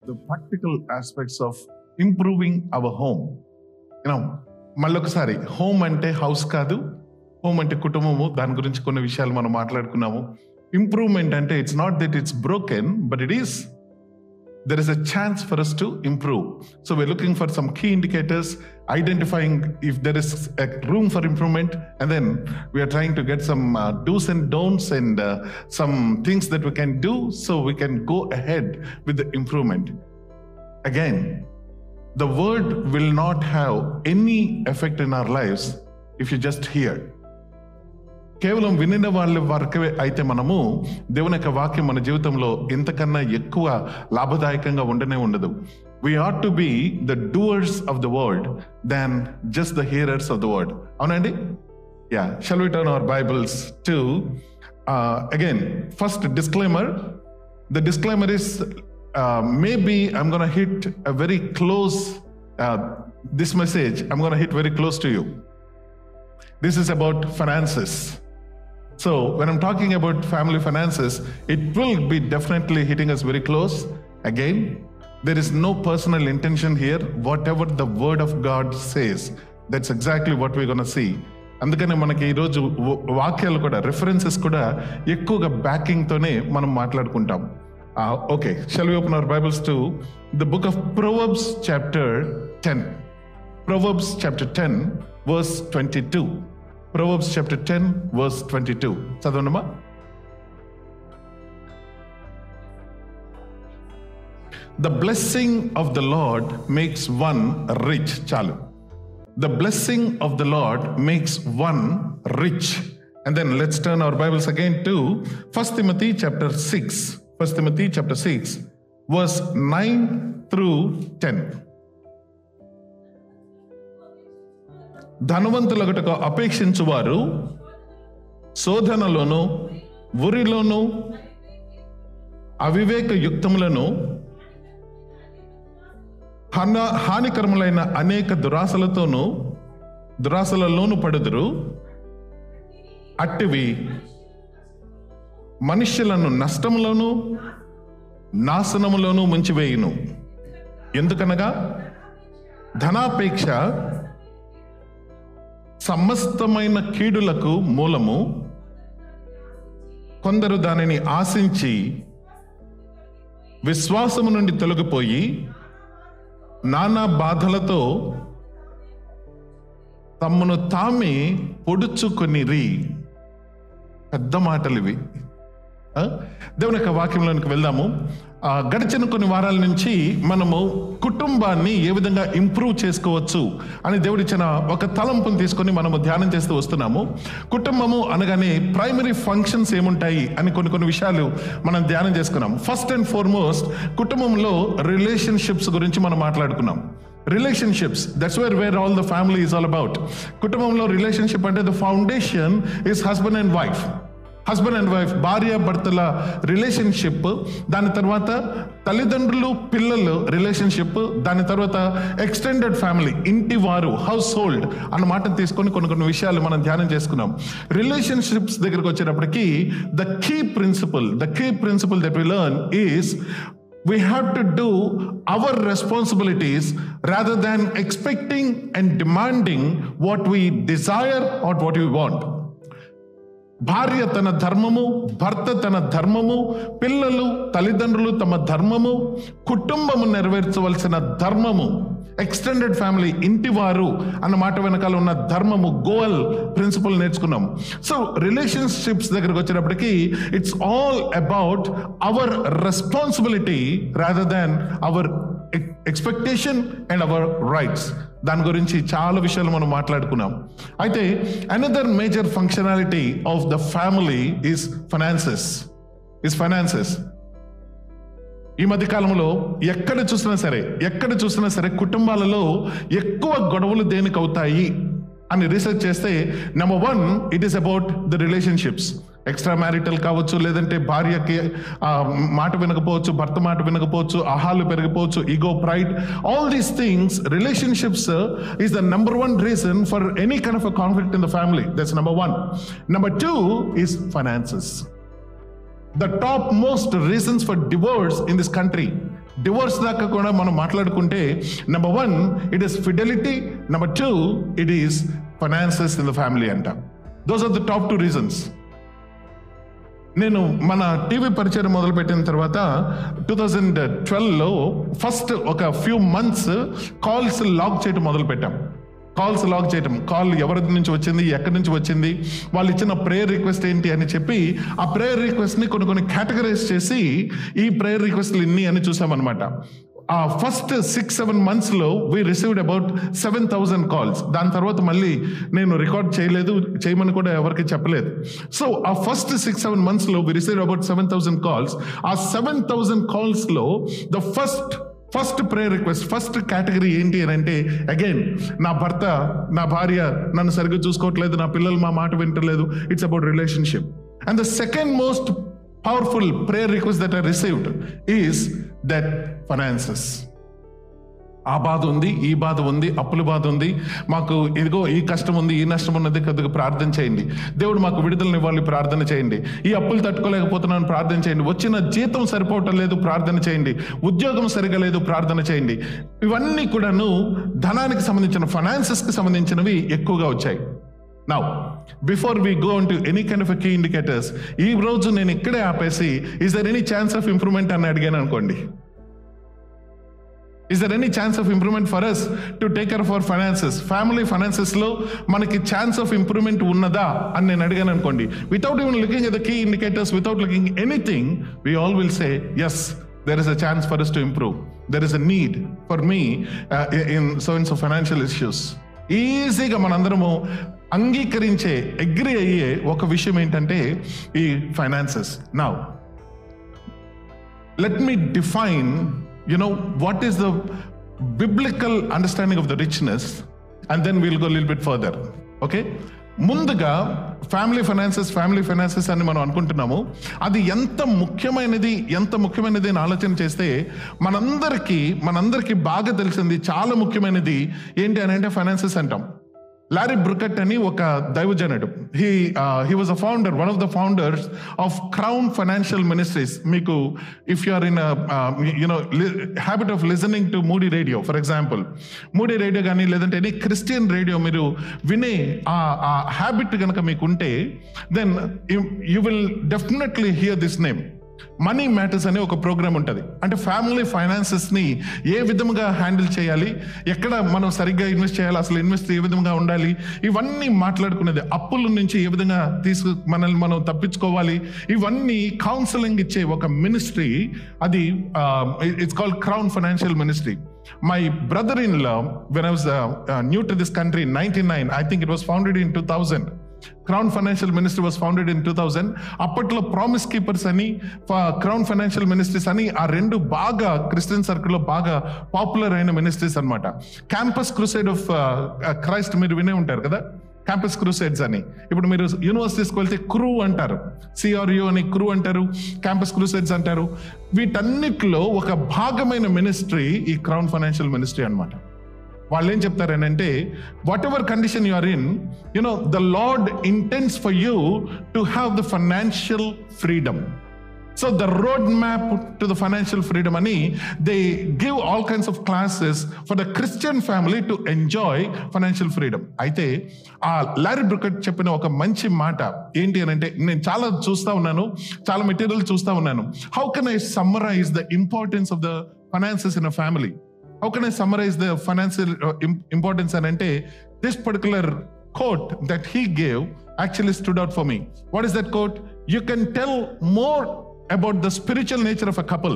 the practical aspects of improving our home. You know, మళ్ళొకసారి home అంటే house కాదు home అంటే కుటుంబము దాని గురించి కొన్ని విషయాలు మనం మాట్లాడుకున్నాము ఇంప్రూవ్మెంట్ అంటే it's not that it's broken but it is there is a chance for us to improve. So we're looking for some key indicators, identifying if there is a room for improvement, and then we are trying to get some uh, do's and don'ts and uh, some things that we can do so we can go ahead with the improvement. Again, the word will not have any effect in our lives if you just hear. కేవలం వినిన వాళ్ళ వరకే అయితే మనము దేవుని యొక్క వాక్యం మన జీవితంలో ఇంతకన్నా ఎక్కువ లాభదాయకంగా ఉండనే ఉండదు we are to be the doers of the word than just the hearers of the word అవునండి yeah shall we turn our Bibles to again first disclaimer the disclaimer is maybe I'm gonna hit a very close this message I'm gonna hit very close to you this is about finances. So, when I'm talking about family finances, it will be definitely hitting us very close. Again, there is no personal intention here. Whatever the word of God says, that's exactly what we're going to see. అందుకని మనకి ఈరోజు వ- వాక్యాలు కూడా references కూడా ఎక్కువగా బ్యాకింగ్తోనే మనం మాట్లాడుకుంటాం okay shall we open our Bibles to the book of Proverbs chapter ten Proverbs chapter 10, verse 22. Proverbs chapter 10, verse 22. చదవండమ్మా The blessing of the Lord makes one rich. చాలు The blessing of the Lord makes one rich. And then let's turn our Bibles again to 1 Timothy chapter 6. 1 Timothy chapter 6, verse 9 through 10. ధనవంతులగటకు అపేక్షించువారు శోధనలోను ఉరిలోను అవివేక యుక్తములను హన హానికరములైన అనేక దురాశలతోనూ దురాశలలోను పడుదురు అట్టివి మనుష్యులను నష్టములోను నాశనములోను ముంచివేయును ఎందుకనగా ధనాపేక్ష సమస్తమైన కీడులకు మూలము కొందరు దానిని ఆశించి విశ్వాసము నుండి తొలగిపోయి నానా బాధలతో తమ్మును తామే పొడుచుకొనిరి పెద్ద మాటలు ఇవి ఆ? దేవుని యొక్క వాక్యంలోనికి వెళ్దాము ఆ, గడిచిన కొన్ని వారాల నుంచి మనము కుటుంబాన్ని ఏ విధంగా ఇంప్రూవ్ చేసుకోవచ్చు అని దేవుడిచ్చిన ఒక తలంపుని తీసుకొని మనము ధ్యానం చేస్తూ వస్తున్నాము కుటుంబము అనగానే ప్రైమరీ ఫంక్షన్స్ ఏముంటాయి అని కొన్ని కొన్ని విషయాలు మనం ధ్యానం చేసుకున్నాం ఫస్ట్ అండ్ ఫార్మోస్ట్ కుటుంబంలో రిలేషన్షిప్స్ గురించి మనం మాట్లాడుకున్నాం relationships that's where where all the family is all about కుటుంబంలో రిలేషన్షిప్ అంటే the foundation is husband and wife husband and wife భార్య భర్తల రిలేషన్షిప్ దాని తర్వాత తల్లిదండ్రులు పిల్లలు రిలేషన్షిప్ దాని తర్వాత ఎక్స్టెండెడ్ ఫ్యామిలీ ఇంటి వారు హౌస్ హోల్డ్ అన్న మాటను తీసుకొని కొన్ని కొన్ని విషయాలు మనం ధ్యానం చేసుకున్నాం రిలేషన్షిప్స్ దగ్గరకు వచ్చేటప్పటికి the key principle the key principle that we learn is we have to do our responsibilities rather than expecting and demanding what we desire or what we want. భార్య తన ధర్మము భర్త తన ధర్మము పిల్లలు తల్లిదండ్రులు తమ ధర్మము కుటుంబము నెరవేర్చవలసిన ధర్మము ఎక్స్టెండెడ్ ఫ్యామిలీ ఇంటి వారు అన్న మాట వెనకాల ఉన్న ధర్మము గోల్ ప్రిన్సిపల్ నేర్చుకున్నాం సో రిలేషన్షిప్స్ దగ్గరకు వచ్చేటప్పటికి it's all about our responsibility rather than our expectation and our rights దాని గురించి చాలా విషయాలు మనం మాట్లాడుకున్నాం అయితే another major functionality of the family is finances is finances ఈ మధ్య కాలంలో ఎక్కడ చూసినా సరే ఎక్కడ చూసినా సరే కుటుంబాలలో ఎక్కువ గొడవలు దేనికి అవుతాయి అని రీసెర్చ్ చేస్తే number one it is about the relationships extra marital కావచ్చు లేదంటే భార్యకి ఆ, మాట వినకపోవచ్చు భర్త మాట వినకపోవచ్చు ఆహాలు పెరిగిపోవచ్చు ego pride all these things relationships is the number one reason for any kind of a conflict in the family that's number one number two is finances the top most reasons for divorce in this country divorce దాకా కూడా మనం మాట్లాడుకుంటే number one it is Fidelity number two it is finances in the family అంట those are the top two reasons నేను మన TV పరిచయం మొదలుపెట్టిన తర్వాత టూ థౌజండ్ ట్వెల్వ్లో ఫస్ట్ ఒక ఫ్యూ మంత్స్ కాల్స్ లాక్ చేయడం మొదలు పెట్టాం కాల్స్ లాక్ చేయటం కాల్ ఎవరి నుంచి వచ్చింది ఎక్కడి నుంచి వచ్చింది వాళ్ళు ఇచ్చిన ప్రేయర్ రిక్వెస్ట్ ఏంటి అని చెప్పి ఆ ప్రేయర్ రిక్వెస్ట్ని కొన్ని కొన్ని కేటగరైజ్ చేసి ఈ ప్రేయర్ రిక్వెస్ట్లు ఇన్ని అని చూసామన్నమాట ఆ ఫస్ట్ సిక్స్ సెవెన్ మంత్స్లో we received about seven thousand calls దాని తర్వాత మళ్ళీ నేను రికార్డ్ చేయలేదు చేయమని కూడా ఎవరికి చెప్పలేదు సో ఆ ఫస్ట్ సిక్స్ సెవెన్ మంత్స్లో we received about seven thousand calls ఆ సెవెన్ థౌసండ్ కాల్స్లో the first first prayer request first category ఏంటి అని అంటే అగైన్ నా భర్త నా భార్య నన్ను సరిగ్గా చూసుకోవట్లేదు నా పిల్లలు మా మాట వింటలేదు it's about relationship and the second most powerful prayer request that I received is that finances ఆ బాధ ఉంది ఈ బాధ ఉంది అప్పుల బాధ ఉంది మాకు ఇదిగో ఈ కష్టం ఉంది ఈ నష్టం ఉన్నది కొద్దిగా ప్రార్థన చేయండి దేవుడు మాకు విడుదలని ఇవ్వాలి ప్రార్థన చేయండి ఈ అప్పులు తట్టుకోలేకపోతున్నాను ప్రార్థన చేయండి వచ్చిన జీతం సరిపోవటం లేదు ప్రార్థన చేయండి ఉద్యోగం సరిగా లేదు ప్రార్థన చేయండి ఇవన్నీ కూడాను ధనానికి సంబంధించిన ఫైనాన్సెస్కి సంబంధించినవి ఎక్కువగా వచ్చాయి now before we go to any kind of key indicators ఈ రోజు నేను ఇక్కడే ఆపేసి is there any chance of improvement అని అడిగాను అనుకోండి is there any chance of improvement for us to take care of our finances family ఫైనాన్సెస్లో మనకి ఛాన్స్ ఆఫ్ ఇంప్రూవ్మెంట్ ఉన్నదా అని నేను అడిగాను అనుకోండి without even looking at the key indicators without looking anything we all will say yes there is a chance for us to improve there is a need for me in so ins of financial issues ఈజీగా మనందరము అంగీకరించే agri అయ్యే ఒక విషయం ఏంటంటే ఈ finances నా let me define you know what is the biblical understanding of the richness and then we'll go a little bit further okay ముందుగా ఫ్యామిలీ ఫైనాన్సెస్ ఫ్యామిలీ ఫైనాన్సెస్ అని మనం అనుకుంటున్నాము అది ఎంత ముఖ్యమైనది ఎంత ముఖ్యమైనది అని ఆలోచన చేస్తే మనందరికీ మనందరికీ బాగా తెలిసింది చాలా ముఖ్యమైనది ఏంటి అని అంటే ఫైనాన్సెస్ అంటాం లారీ బ్రుకట్ అని ఒక దైవజనుడు he he was a founder one of the founders of Crown Financial Ministries మీకు if you are in you know habit of listening to Moody Radio for example Moody Radio కానీ లేదంటే ఎనీ క్రిస్టియన్ రేడియో మీరు వినే ఆ habit కనుక మీకు ఉంటే then you will definitely hear this name Money Matters అనే ఒక ప్రోగ్రామ్ ఉంటుంది అంటే ఫ్యామిలీ ఫైనాన్సెస్ ని ఏ విధముగా హ్యాండిల్ చేయాలి ఎక్కడ మనం సరిగ్గా ఇన్వెస్ట్ చేయాలి అసలు ఇన్వెస్ట్ ఏ విధంగా ఉండాలి ఇవన్నీ మాట్లాడుకునేది అప్పుల నుంచి ఏ విధంగా తీసుకు మనల్ని మనం తప్పించుకోవాలి ఇవన్నీ కౌన్సిలింగ్ ఇచ్చే ఒక మినిస్ట్రీ అది it's called Crown financial Ministry my brother in law when I was new to this country ninety nine I think it was founded in two thousand Crown financial Ministry was founded in two thousand అప్పట్లో Promise Keepers అని Crown Financial Ministries అని ఆ రెండు బాగా Christian సర్కిల్లో బాగా popular అయిన ministries అన్నమాట క్యాంపస్ క్రూసైడ్ ఆఫ్ క్రైస్ట్ మీరు వినే ఉంటారు కదా క్యాంపస్ క్రూసైడ్స్ అని ఇప్పుడు మీరు యూనివర్సిటీస్కి వెళ్తే క్రూ అంటారు సిఆర్యు అని క్రూ అంటారు క్యాంపస్ క్రూసైడ్స్ అంటారు వీటన్నిటిలో ఒక భాగమైన మినిస్ట్రీ ఈ క్రౌన్ ఫైనాన్షియల్ మినిస్ట్రీ అన్నమాట వాళ్ళు ఏం చెప్తారనంటే whatever condition you are in you know the Lord intends for you to have the financial freedom so the road map to the financial freedom అని they give all kinds of classes for the Christian family to enjoy financial freedom అయితే ఆ lorry briquette చెప్పిన ఒక మంచి మాట ఏంటి అని అంటే నేను చాలా చూస్తా ఉన్నాను చాలా మెటీరియల్ చూస్తా ఉన్నాను how can I summarize the importance of the finances in a family how can I summarize the financial uh, im- importance and ante this particular quote that he gave actually stood out for me. What is that quote? You can tell more about the spiritual nature of a couple.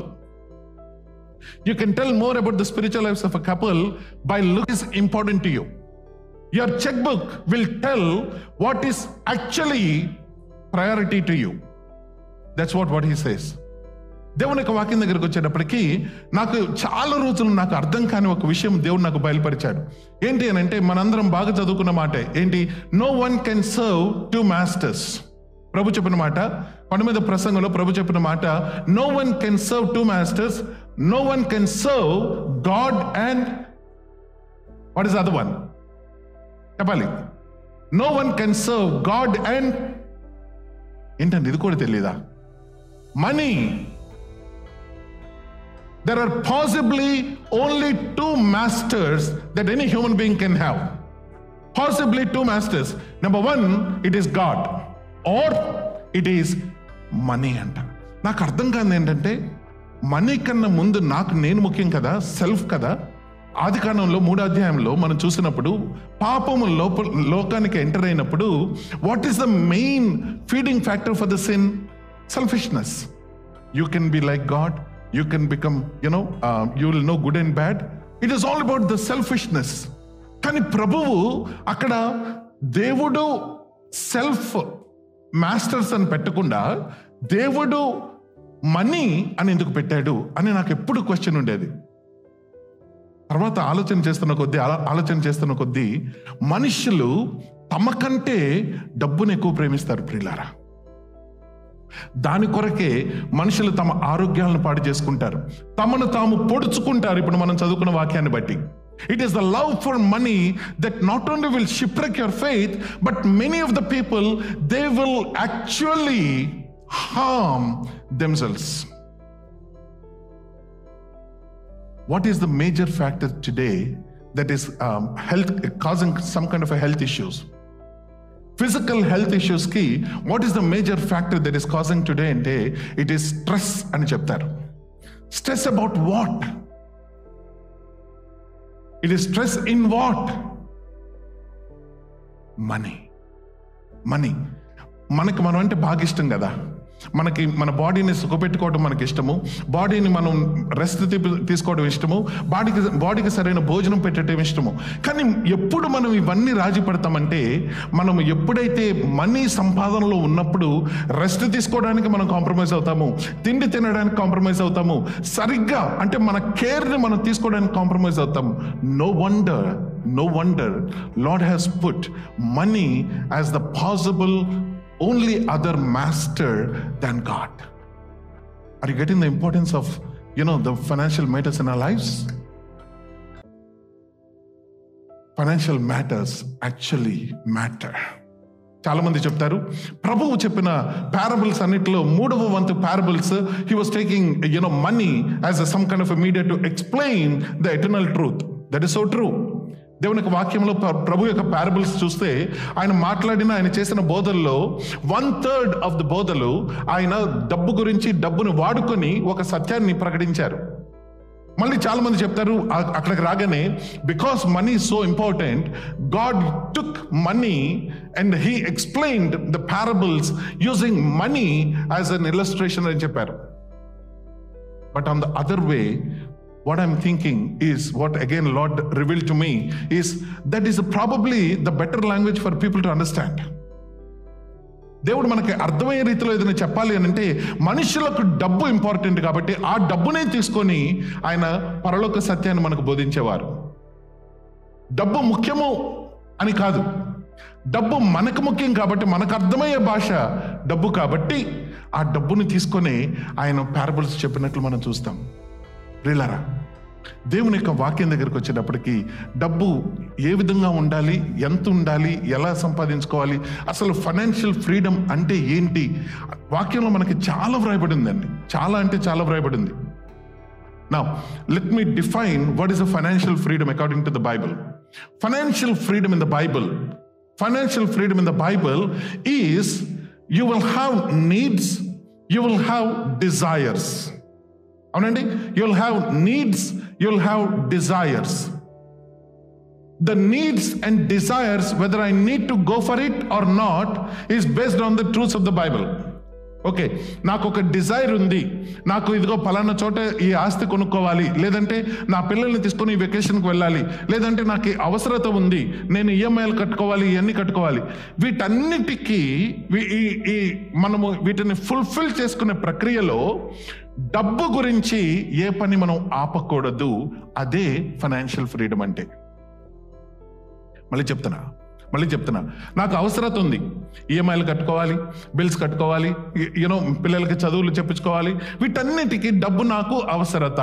You can tell more about the spiritual lives of a couple by look is important to you. Your checkbook will tell what is actually priority to you. That's what what he says. దేవుని యొక్క వాక్యం దగ్గరికి వచ్చేటప్పటికి నాకు చాలా రోజులు నాకు అర్థం కాని ఒక విషయం దేవుడు నాకు బయలుపరిచాడు ఏంటి అని అంటే మనందరం బాగా చదువుకున్న మాట ఏంటి no one can serve two masters ప్రభు చెప్పిన మాట కొండ మీద ప్రసంగంలో ప్రభు చెప్పిన మాట no one can serve two masters no one can serve God and what is other one చెప్పాలి no one can serve God and ఏంటంటే ఇది కూడా తెలియదా money there are possibly only two masters that any human being can have. Possibly two masters. Number one, it is God, or it is money అంట నాకు అర్థం కాదు ఏంటంటే money కన్నా ముందు నాకు నేను ముఖ్యం కదా సెల్ఫ్ కదా ఆది కాలంలో మూడో అధ్యాయంలో మనం చూసినప్పుడు పాపము లోప లోకానికి ఎంటర్ అయినప్పుడు what is the main feeding factor for the sin selfishness you can be like God you can become you know you will know good and bad it is all about the selfishness కానీ ప్రభువు అక్కడ దేవుడు self masters అని పెట్టకుండా దేవుడు money అని ఎందుకు పెట్టాడు అని నాకు ఎప్పుడు క్వశ్చన్ ఉండేది తర్వాత ఆలోచన చేస్తున్న కొద్దీ ఆలో- ఆలోచన చేస్తున్న కొద్దీ మనుషులు తమ కంటే డబ్బును ఎక్కువ ప్రేమిస్తారు ప్రియులారా దాని కొరకే మనుషులు తమ ఆరోగ్యాలను పాడు చేసుకుంటారు తమను తాము పొడుచుకుంటారు ఇప్పుడు మనం చదువుకున్న వాక్యాన్ని బట్టి it is the love for money that not only will shipwreck your faith but many of the people they will actually harm themselves what is the major factor today that is um, health causing some kind of a health issues physical health issues కి what is the major factor that is causing today అంటే it is stress అని చెప్తారు stress about what it is stress in what money money మనకి మనం అంటే బాగా ఇష్టం కదా మనకి మన బాడీని సుఖపెట్టుకోవడం మనకి ఇష్టము బాడీని మనం రెస్ట్ తీసుకోవడం ఇష్టము బాడీకి బాడీకి సరైన భోజనం పెట్టడం ఇష్టము కానీ ఎప్పుడు మనం ఇవన్నీ రాజీ పడతామంటే మనం ఎప్పుడైతే మనీ సంపాదనలో ఉన్నప్పుడు రెస్ట్ తీసుకోవడానికి మనం కాంప్రమైజ్ అవుతాము తిండి తినడానికి కాంప్రమైజ్ అవుతాము సరిగ్గా అంటే మన కేర్ని మనం తీసుకోవడానికి కాంప్రమైజ్ అవుతాము no wonder no wonder lord has put money as the possible only other master than god are you getting the importance of you know the financial matters in our lives financial matters actually matter చాలా మంది చెప్తారు ప్రభువు చెప్పిన parables అన్నిటిలో మూడవ వంతు parables he was taking you know money as a some kind of media to explain the eternal truth that is so true దేవుని యొక్క వాక్యంలో ప్ర- ప్రభు యొక్క పారబుల్స్ చూస్తే ఆయన మాట్లాడిన ఆయన చేసిన బోధల్లో వన్ థర్డ్ ఆఫ్ ద బోధలు ఆయన డబ్బు గురించి డబ్బును వాడుకొని ఒక సత్యాన్ని ప్రకటించారు మళ్ళీ చాలా మంది చెప్తారు అ- అక్కడికి రాగానే because money so important God took money and he explained the parables using money as an illustration అని చెప్పారు But on the other way, what I'm thinking is what again Lord revealed to me is that is probably the better language for people to understand. దేవుడు మనకి అర్థమయ్యే రీతిలో ఏదైనా చెప్పాలి అని అంటే మనుషులకు డబ్బు ఇంపార్టెంట్ కాబట్టి ఆ డబ్బునే తీసుకొని ఆయన పరలోక సత్యాన్ని మనకు బోధించేవారు డబ్బు ముఖ్యము అని కాదు డబ్బు మనకు ముఖ్యం కాబట్టి మనకు అర్థమయ్యే భాష డబ్బు కాబట్టి ఆ డబ్బుని తీసుకొని ఆయన పారబుల్స్ చెప్పినట్లు మనం చూస్తాం రీలరా దేవుని యొక్క వాక్యం దగ్గరికి వచ్చేటప్పటికి డబ్బు ఏ విధంగా ఉండాలి ఎంత ఉండాలి ఎలా సంపాదించుకోవాలి అసలు ఫైనాన్షియల్ ఫ్రీడమ్ అంటే ఏంటి వాక్యంలో మనకి చాలా వ్రాయబడిందండి చాలా అంటే చాలా వ్రాయబడింది Now, let me define what is a financial freedom according to the Bible. Financial freedom in the Bible, financial freedom in the Bible is you will have needs, you will have desires. అవునండి you'll have needs, you'll have desires. The needs and desires, whether I need to go for it or not, is based on the truths of the Bible. Okay నాకు ఒక Dzire ఉంది నాకు ఇదిగో పలానా చోట ఈ ఆస్తి కొనుక్కోవాలి లేదంటే నా పిల్లల్ని తీసుకొని ఈ వెకేషన్కి వెళ్ళాలి లేదంటే నాకు ఈ అవసరత ఉంది నేను ఈఎంఐలు కట్టుకోవాలి ఇవన్నీ కట్టుకోవాలి వీటన్నిటికీ వీ- ఈ ఈ మనము వీటిని ఫుల్ఫిల్ చేసుకునే ప్రక్రియలో డబ్బు గురించి ఏ పని మనం ఆపకూడదు అదే ఫైనాన్షియల్ ఫ్రీడమ్ అంటే మళ్ళీ చెప్తున్నా మళ్ళీ చెప్తున్నా నాకు అవసరత ఉంది ఈఎంఐలు కట్టుకోవాలి బిల్స్ కట్టుకోవాలి యూనో పిల్లలకి చదువులు చెప్పించుకోవాలి వీటన్నిటికీ డబ్బు నాకు అవసరత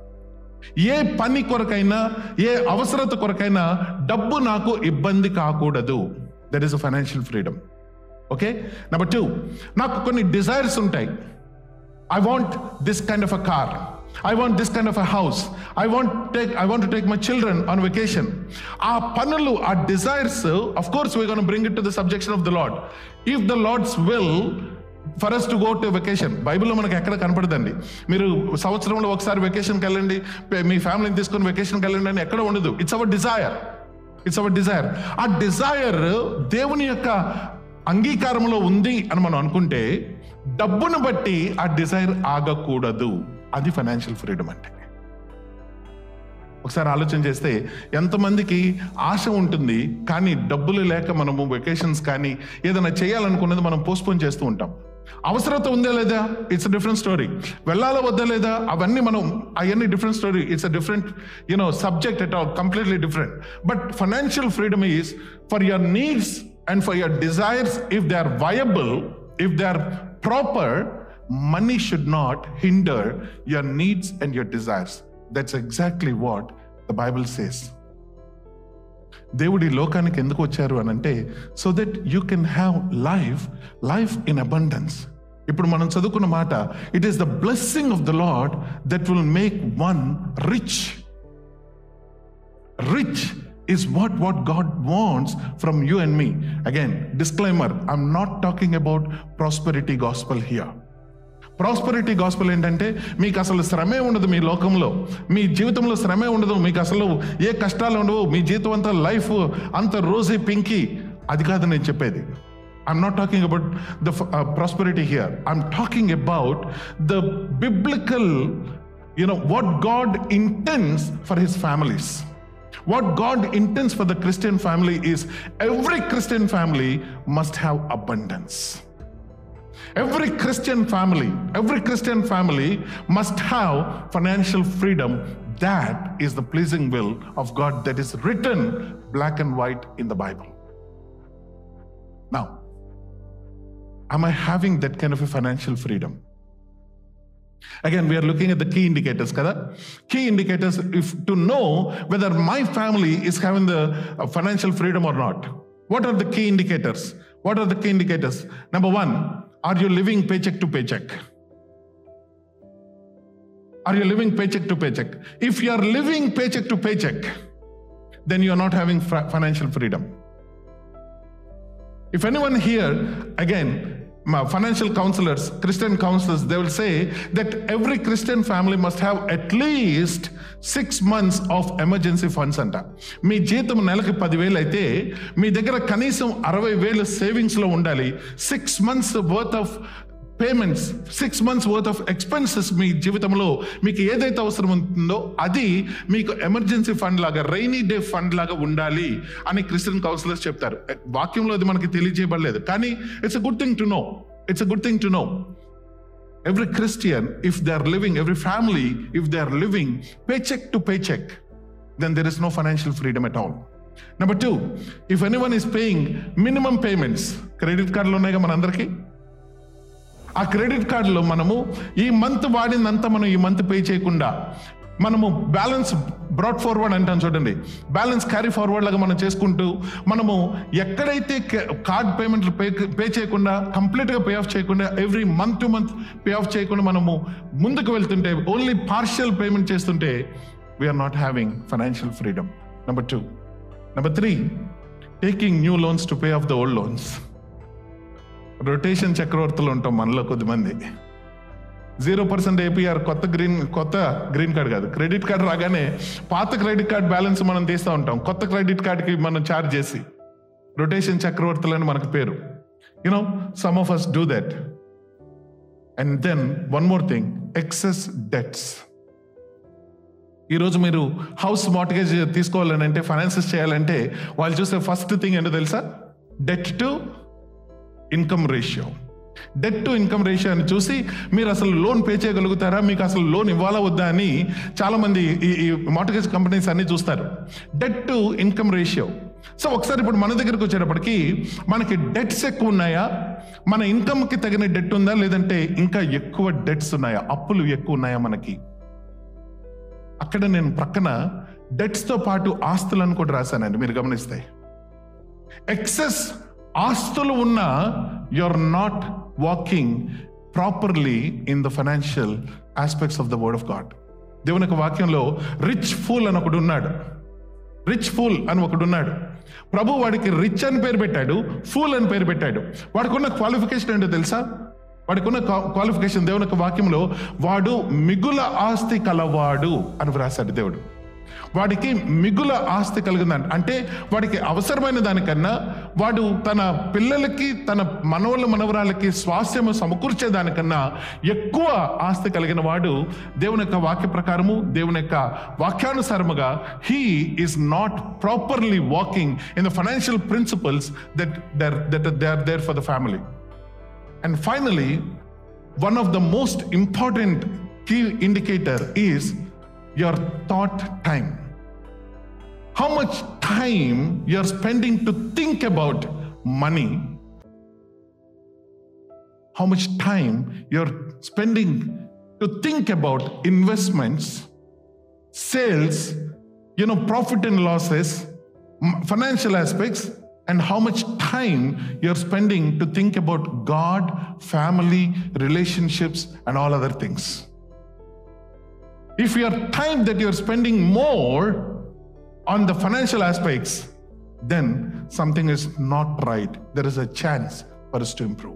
ఏ పని కొరకైనా ఏ అవసరత కొరకైనా డబ్బు నాకు ఇబ్బంది కాకూడదు that is a financial freedom okay number two నాకు కొన్ని డిజైర్స్ ఉంటాయి I want this kind of a car I want this kind of a house I want take I want take my children on vacation ఆ పనులు ఆ desires of course we gonna bring it to the subjection of the Lord if the Lord's will for us to go to vacation బైబిల్లో మనకి ఎక్కడ కనపడదండి మీరు సంవత్సరంలో ఒకసారి వెకేషన్కి వెళ్ళండి పే- మీ ఫ్యామిలీని తీసుకొని వెకేషన్కి వెళ్ళండి అని ఎక్కడ ఉండదు it's our desire it's our desire ఆ డిజైర్ దేవుని యొక్క అంగీకారంలో ఉంది అని మనం అనుకుంటే డబ్బును బట్టి ఆ డిజైర్ ఆగకూడదు అది ఫైనాన్షియల్ ఫ్రీడమ్ అంటే ఒకసారి ఆలోచన చేస్తే ఎంతమందికి ఆశ ఉంటుంది కానీ డబ్బులు లేక మనము వెకేషన్స్ కానీ ఏదైనా చేయాలనుకున్నది మనం పోస్ట్పోన్ చేస్తూ ఉంటాం అవసరత ఉందా లేదా ఇట్స్ డిఫరెంట్ స్టోరీ వెళ్ళాలా వద్దా లేదా అవన్నీ మనం అవన్నీ different story it's a different you know subject at all completely different but financial freedom is for your needs and for your desires if they are viable if they are proper money should not hinder your needs and your desires. That's exactly what the Bible says. దేవుడు ఈ లోకానికి ఎందుకు వచ్చారు అని అంటే so that you can have life life in abundance ఇప్పుడు మనం చదువుకున్న మాట it is the blessing of the Lord that will make one rich rich is what what god wants from you and me again disclaimer i'm not talking about prosperity gospel here prosperity gospel ఏంటంటే మీకు అసలు శ్రమే ఉండదు మీ లోకంలో మీ జీవితంలో శ్రమే ఉండదు మీకు అసలు ఏ కష్టాలు ఉండవు మీ జీవితం అంతా లైఫ్ అంత రోజీ పింకి అది కాదు నేను చెప్పేది I'm not talking about the prosperity here I'm talking about the biblical you know what God intends for his families What God intends for the Christian family is every Christian family must have abundance. Every Christian family, every Christian family must have financial freedom. That is the pleasing will of God that is written black and white in the Bible. Now, am I having that kind of a financial freedom? Again, we are looking at the key indicators, kada? Key indicators if to know whether my family is having the uh, financial freedom or not. What are the key indicators? What are the key indicators? Number one, are you living paycheck to paycheck? Are you living paycheck to paycheck? If you are living paycheck to paycheck, then you are not having fra- financial freedom. If anyone here, again, my financial counselors, Christian counselors, they will say that every Christian family must have at least six months of emergency funds అంట మీ జీతం నెలకి పదివేలు అయితే మీ దగ్గర కనీసం అరవై వేలు savings లో ఉండాలి six months worth of payments six months worth of expenses మీ జీవితంలో మీకు ఏదైతే అవసరం ఉంటుందో అది మీకు ఎమర్జెన్సీ ఫండ్ లాగా రైనీ డే ఫండ్ లాగా ఉండాలి అని క్రిస్టియన్ కౌన్సిలర్స్ చెప్తారు వాక్యంలో అది మనకి తెలియజేయబడలేదు కానీ it's a good thing to know it's a good thing to know every Christian, if they are living, every family, if they are living paycheck to paycheck, then there is no financial freedom at all. Number two, if anyone is paying minimum payments, credit cards ఉన్నాయిగా మనందరికీ ఆ credit కార్డులో మనము ఈ month వాడిందంతా మనం ఈ month pay చేయకుండా మనము బ్యాలెన్స్ బ్రాడ్ ఫార్వర్డ్ అంటాం చూడండి బ్యాలెన్స్ క్యారీ ఫార్వర్డ్ లాగా మనం చేసుకుంటూ మనము ఎక్కడైతే కార్డ్ పేమెంట్లు పే పే చేయకుండా కంప్లీట్గా పే ఆఫ్ చేయకుండా every month to month pay off చేయకుండా మనము ముందుకు వెళ్తుంటే ఓన్లీ పార్షియల్ పేమెంట్ చేస్తుంటే we are not having financial freedom number two number three taking new loans to pay off the old loans rotation చక్రవర్తులు ఉంటాం మనలో కొద్దిమంది జీరో పర్సెంట్ ఏపీఆర్ కొత్త గ్రీన్ కొత్త గ్రీన్ కార్డ్ కాదు క్రెడిట్ కార్డ్ రాగానే పాత క్రెడిట్ కార్డ్ బ్యాలెన్స్ మనం తీస్తూ ఉంటాం కొత్త క్రెడిట్ కార్డ్కి మనం ఛార్జ్ చేసి రొటేషన్ చక్రవర్తులు అని మనకు పేరు you know some of us do that and then one more thing excess debts ఈరోజు మీరు హౌస్ మార్టిగేజ్ తీసుకోవాలని అంటే ఫైనాన్సెస్ చేయాలంటే వాళ్ళు చూసే ఫస్ట్ థింగ్ ఏంటో తెలుసా debt to income ratio debt to income ratio అని చూసి మీరు అసలు లోన్ పే చేయగలుగుతారా మీకు అసలు లోన్ ఇవ్వాలా వద్దా అని చాలా మంది ఈ ఈ మార్టిగేజ్ కంపెనీస్ అన్ని చూస్తారు debt to income ratio so ఒకసారి ఇప్పుడు మన దగ్గరకు వచ్చేటప్పటికి మనకి డెట్స్ ఎక్కువ ఉన్నాయా మన ఇన్కమ్కి తగిన డెట్ ఉందా లేదంటే ఇంకా ఎక్కువ డెట్స్ ఉన్నాయా అప్పులు ఎక్కువ ఉన్నాయా మనకి అక్కడ నేను ప్రక్కన డెట్స్తో పాటు ఆస్తులను కూడా రాశానండి మీరు గమనిస్తే ఎక్సెస్ ఆస్తులు ఉన్నా are not walking properly in the financial aspects of the word of God దేవుని యొక్క వాక్యంలో రిచ్ ఫూల్ అని ఒకడు ఉన్నాడు రిచ్ ఫూల్ అని ఒకడు ఉన్నాడు ప్రభు వాడికి రిచ్ అని పేరు పెట్టాడు ఫూల్ అని పేరు పెట్టాడు వాడికి ఉన్న క్వాలిఫికేషన్ ఏంటో తెలుసా వాడికి ఉన్న క్వాలిఫికేషన్ దేవుని యొక్క వాక్యంలో వాడు మిగుల ఆస్తి కలవాడు అని వ్రాశాడు దేవుడు వాడికి మిగుల ఆస్తి కలిగిందంట అంటే వాడికి అవసరమైన దానికన్నా వాడు తన పిల్లలకి తన మనవళ్ళ మనవరాలకి స్వాస్థ్యము సమకూర్చే దానికన్నా ఎక్కువ ఆస్తి కలిగిన వాడు దేవుని యొక్క వాక్య ప్రకారము దేవుని యొక్క వాక్యానుసారముగా he is not properly walking in the financial principles that there that they are there for the family And finally, one of the most important key indicator is your thought time. How much time you're spending to think about money? How much time you're spending to think about investments, sales, you know, profit and losses, m- financial aspects, and how much time you're spending to think about God, family, relationships, and all other things. If your time that you're spending more on the financial aspects, then something is not right. There is a chance for us to improve.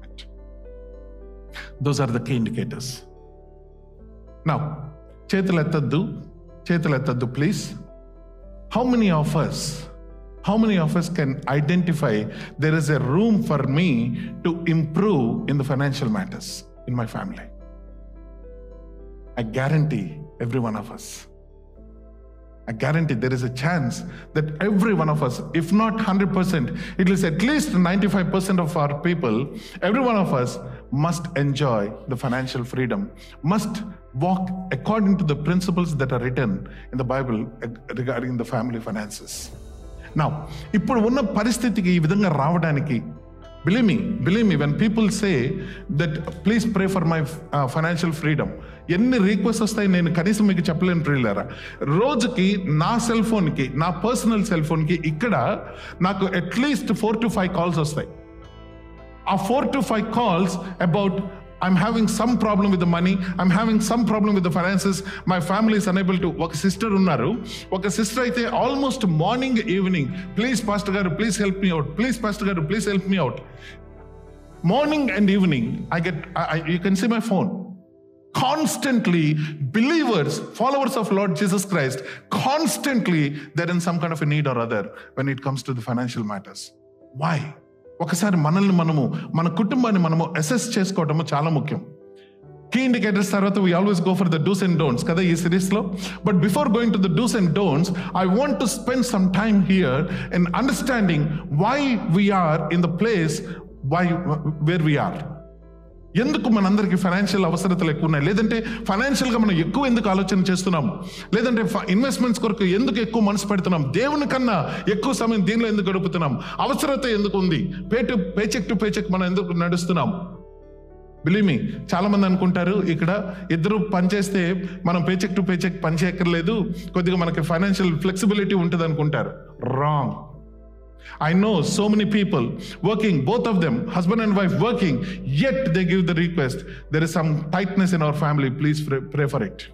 Those are the key indicators. Now, చేతులు ఎత్తద్దు చేతులు ఎత్తద్దు please how many of us how many of us can identify there is a room for me to improve in the financial matters in my family i guarantee every one of us I guarantee there is a chance that every one of us, if not 100%, it is at least 95% of our people, every one of us must enjoy the financial freedom, must walk according to the principles that are written in the Bible regarding the family finances. Now, ఇప్పుడు ఉన్న పరిస్థితికి ఈ విధంగా రావడానికి believe me believe me when people say that please pray for my financial freedom ఎన్ని request వస్తాయి నేను కనీసం మీకు చెప్పలేను ప్రియులారా రోజుకి నా సెల్ ఫోన్కి నా పర్సనల్ సెల్ ఫోన్కి ఇక్కడ నాకు at least four to five calls వస్తాయి ఆ four to five calls about I'm having some problem with the money. I'm having some problem with the finances. My family is unable to. ఒక sister ఉన్నారు ఒక sister అయితే almost morning evening please pastor గారు please help me out please pastor గారు please help me out morning and evening I get you can see my phone constantly believers followers of lord jesus christ constantly they're in some kind of a need or other when it comes to the financial matters why ఒకసారి మనల్ని మనము మన కుటుంబాన్ని మనము assess చేసుకోవటము చాలా ముఖ్యం key indicators తర్వాత we always go for the dos and don'ts కదా ఈ సిరీస్ లో but before going to the dos and don'ts I want to spend some time here in understanding why we are in the place why where we are ఎందుకు మనందరికి financial అవసరతలు ఎక్కువ ఉన్నాయి లేదంటే ఫైనాన్షియల్గా మనం ఎక్కువ ఎందుకు ఆలోచన చేస్తున్నాం లేదంటే ఇన్వెస్ట్మెంట్స్ కొరకు ఎందుకు ఎక్కువ మనసు పెడుతున్నాం దేవుని కన్నా ఎక్కువ సమయం దీనిలో ఎందుకు గడుపుతున్నాం అవసరత ఎందుకు ఉంది pay to paycheck to paycheck మనం ఎందుకు నడుస్తున్నాం బిలీవ్ మీ చాలా మంది అనుకుంటారు ఇక్కడ ఇద్దరు పనిచేస్తే మనం పేచెక్ టు పేచెక్ పని చేయక్కర్లేదు కొద్దిగా మనకి ఫైనాన్షియల్ ఫ్లెక్సిబిలిటీ ఉంటుంది అనుకుంటారు wrong I know so many people working, both of them, husband and wife working, yet they give the request. There is some tightness in our family. Please pray, pray for it.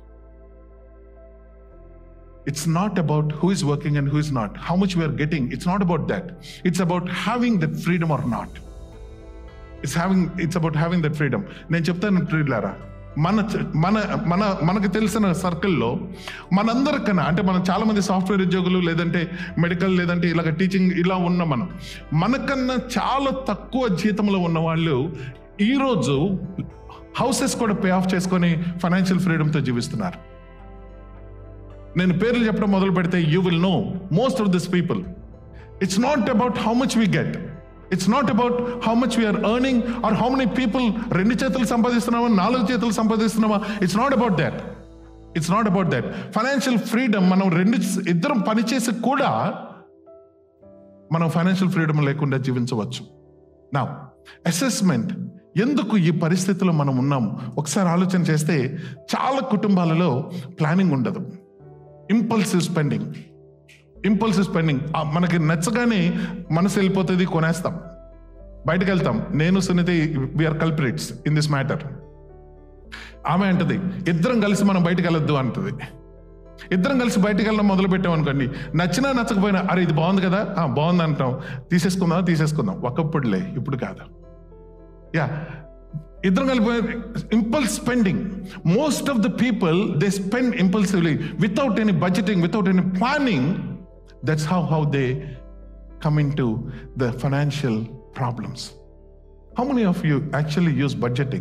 It's not about who is working and who is not, how much we are getting. It's not about that. It's about having that freedom or not. It's having. It's about having that freedom. నేను చెప్తాను ప్రియులారా మన చ- మన మన మనకు తెలిసిన సర్కిల్లో మనందరికన్నా అంటే మనం చాలా మంది సాఫ్ట్వేర్ ఉద్యోగులు లేదంటే మెడికల్ లేదంటే ఇలాగ టీచింగ్ ఇలా ఉన్న మనం మనకన్నా చాలా తక్కువ జీతంలో ఉన్న వాళ్ళు ఈరోజు హౌసెస్ కూడా పే ఆఫ్ చేసుకొని ఫైనాన్షియల్ ఫ్రీడమ్తో జీవిస్తున్నారు నేను పేర్లు చెప్పడం మొదలు పెడితే you will know most of this people it's not about how much we get it's not about how much we are earning or how many people రెండు చేతులు సంపాదిస్తున్నామా నాలుగు చేతులు సంపాదిస్తున్నామా it's not about that it's not about that financial freedom మనం రెండు ఇద్దరం పనిచేసి కూడా మనం ఫైనాన్షియల్ ఫ్రీడమ్ లేకుండా జీవించవచ్చు నా అసెస్మెంట్ ఎందుకు ఈ పరిస్థితిలో మనం ఉన్నాము ఒకసారి ఆలోచన చేస్తే చాలా కుటుంబాలలో ప్లానింగ్ ఉండదు ఇంపల్సివ్ స్పెండింగ్ ఇంపల్సివ్ స్పెండింగ్ మనకి నచ్చగానే మనసు వెళ్ళిపోతుంది కొనేస్తాం బయటకు వెళ్తాం నేను Suniti we are culprits in this matter ఆమె అంటది ఇద్దరం కలిసి మనం బయటకు వెళ్ళొద్దు అంటది ఇద్దరం కలిసి బయటకు వెళ్ళడం మొదలు పెట్టాం అనుకోండి నచ్చినా నచ్చకపోయినా అరే ఇది బాగుంది కదా ఆ, బాగుంది అంటాం తీసేసుకుందాం తీసేసుకుందాం ఒకప్పుడులే ఇప్పుడు కాదు యా ఇద్దరం కలిపి impulse spending most of the people they spend impulsively without any budgeting without any planning that's how how they come into the financial problems. How many of you actually use budgeting?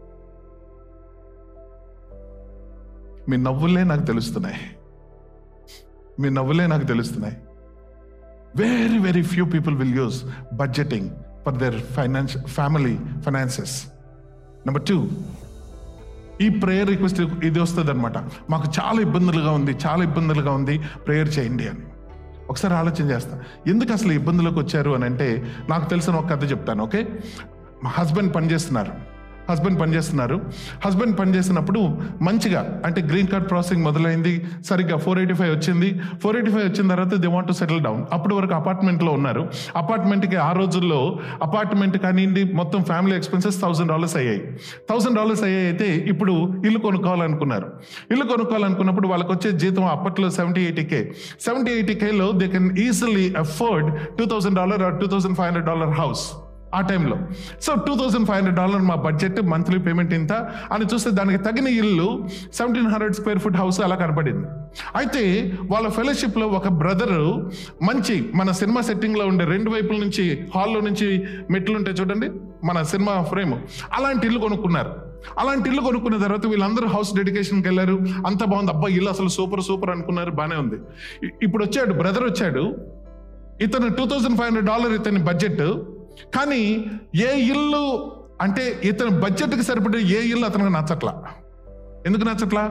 మీ నవ్వులే నాకు తెలుస్తున్నాయి మీ నవ్వులే నాకు తెలుస్తున్నాయి very very few people will use budgeting for their finance family finances number two ఈ prayer request ఇది వస్తుంది అనమాట మాకు చాలా ఇబ్బందులుగా ఉంది చాలా ఇబ్బందులుగా ఉంది ప్రేయర్ చేయండి అని ఒకసారి ఆలోచన చేస్తా ఎందుకు అసలు ఇబ్బందులకు వచ్చారు అని అంటే నాకు తెలిసిన ఒక కథ చెప్తాను ఓకే మా హస్బెండ్ పనిచేస్తున్నారు హస్బెండ్ పనిచేస్తున్నారు హస్బెండ్ పనిచేసినప్పుడు మంచిగా అంటే గ్రీన్ కార్డ్ ప్రాసెసింగ్ మొదలైంది సరిగ్గా ఫోర్ ఎయిటీ ఫైవ్ వచ్చింది ఫోర్ ఎయిటీ ఫైవ్ వచ్చిన తర్వాత they want to settle down అప్పటి వరకు అపార్ట్మెంట్లో ఉన్నారు అపార్ట్మెంట్కి ఆ రోజుల్లో అపార్ట్మెంట్ కానివ్వండి మొత్తం ఫ్యామిలీ ఎక్స్పెన్సెస్ థౌసండ్ డాలర్స్ అయ్యాయి థౌసండ్ డాలర్స్ అయ్యాయి అయితే ఇప్పుడు ఇల్లు కొనుక్కోవాలనుకున్నారు ఇల్లు కొనుక్కోవాలనుకున్నప్పుడు వాళ్ళకి వచ్చే జీతం అప్పట్లో seventy eighty K seventy eighty కేలో they can easily afford two thousand dollar or two thousand five hundred dollar house ఆ టైంలో so two thousand five hundred dollar మా బడ్జెట్ మంత్లీ పేమెంట్ ఇంత అని చూస్తే దానికి తగిన ఇల్లు seventeen hundred square foot house అలా కనపడింది అయితే వాళ్ళ ఫెలోషిప్లో ఒక బ్రదరు మంచి మన సినిమా సెట్టింగ్లో ఉండే రెండు వైపుల నుంచి హాల్లో నుంచి మెట్లు ఉంటాయి చూడండి మన సినిమా ఫ్రేమ్ అలాంటి ఇల్లు కొనుక్కున్నారు అలాంటి ఇల్లు కొనుక్కున్న తర్వాత వీళ్ళందరూ హౌస్ డెడికేషన్కి వెళ్ళారు అంత బాగుంది అబ్బా ఇల్లు అసలు సూపర్ సూపర్ అనుకున్నారు బాగానే ఉంది ఇ- ఇప్పుడు వచ్చాడు బ్రదర్ వచ్చాడు ఇతను two thousand five hundred dollar ఇతని బడ్జెట్ కానీ ఏ ఇల్లు అంటే ఇతని బడ్జెట్కి సరిపడే ఏ ఇల్లు అతనికి నచ్చట్లా ఎందుకు నచ్చట్లా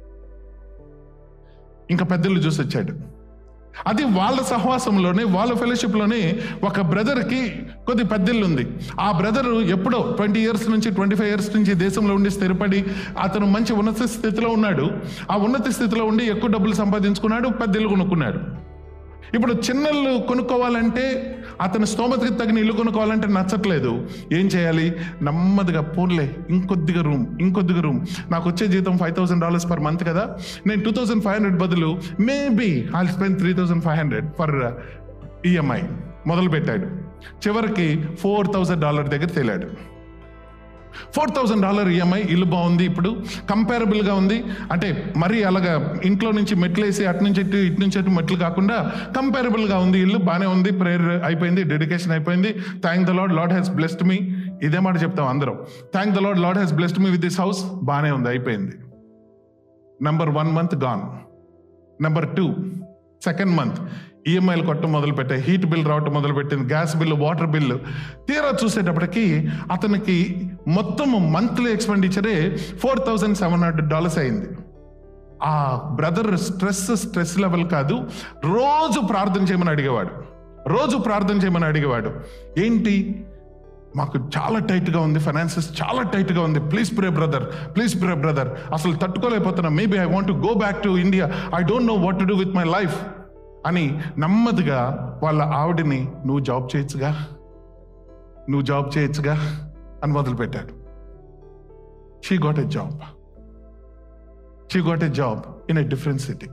ఇంకా పెద్దలు చూసి వచ్చాడు అది వాళ్ళ సహవాసంలోనే వాళ్ళ ఫెలోషిప్లోనే ఒక బ్రదర్కి కొద్ది పెద్దిల్లు ఉంది ఆ బ్రదర్ ఎప్పుడో ట్వంటీ ఇయర్స్ నుంచి ట్వంటీ ఫైవ్ ఇయర్స్ నుంచి దేశంలో ఉండి స్థిరపడి అతను మంచి ఉన్నత స్థితిలో ఉన్నాడు ఆ ఉన్నత స్థితిలో ఉండి ఎక్కువ డబ్బులు సంపాదించుకున్నాడు పెద్దిల్లు కొనుక్కున్నాడు ఇప్పుడు చిన్నళ్ళు కొనుక్కోవాలంటే అతని స్తోమతకి తగిన ఇల్లు కొనుక్కోవాలంటే నచ్చట్లేదు ఏం చేయాలి నెమ్మదిగా పోన్లే ఇంకొద్దిగా రూమ్ ఇంకొద్దిగా రూమ్ నాకు వచ్చే జీతం five thousand dollars per month కదా నేను టూ థౌసండ్ ఫైవ్ హండ్రెడ్ బదులు maybe I spend three thousand five hundred for EMI మొదలు పెట్టాడు చివరికి ఫోర్ థౌసండ్ డాలర్ దగ్గర తేలాడు ఫోర్ థౌసండ్ డాలర్ ఈఎంఐ ఇల్లు బాగుంది ఇప్పుడు కంపారబుల్గా ఉంది అంటే మరీ అలాగా ఇంట్లో నుంచి మెట్లు వేసి అటు నుంచి ఇటు ఇటు నుంచి అటు మెట్లు కాకుండా కంపారబుల్గా ఉంది ఇల్లు బాగానే ఉంది ప్రేయర్ అయిపోయింది డెడికేషన్ అయిపోయింది thank the Lord Lord has blessed me ఇదే మాట చెప్తాం అందరం thank the Lord Lord has blessed me with this house బాగానే ఉంది అయిపోయింది number one month gone number two second month ఈఎంఐలు కొట్టడం మొదలు పెట్టాయి హీట్ బిల్ రావటం మొదలు పెట్టింది గ్యాస్ బిల్లు వాటర్ బిల్లు తీరా చూసేటప్పటికి అతనికి మొత్తం మంత్లీ ఎక్స్పెండిచరే four thousand seven hundred dollars అయింది ఆ బ్రదర్ స్ట్రెస్ స్ట్రెస్ లెవెల్ కాదు రోజు ప్రార్థన చేయమని అడిగేవాడు రోజు ప్రార్థన చేయమని అడిగేవాడు ఏంటి మాకు చాలా టైట్గా ఉంది ఫైనాన్సెస్ చాలా టైట్గా ఉంది please pray brother please pray brother అసలు తట్టుకోలేకపోతున్నా maybe I want go back to India I don't know what to do with my life అని నెమ్మదిగా వాళ్ళ ఆవిడని నువ్వు జాబ్ చేయొచ్చుగా నువ్వు జాబ్ చేయొచ్చుగా అని మొదలుపెట్టాడు she got a job she got a job in a different city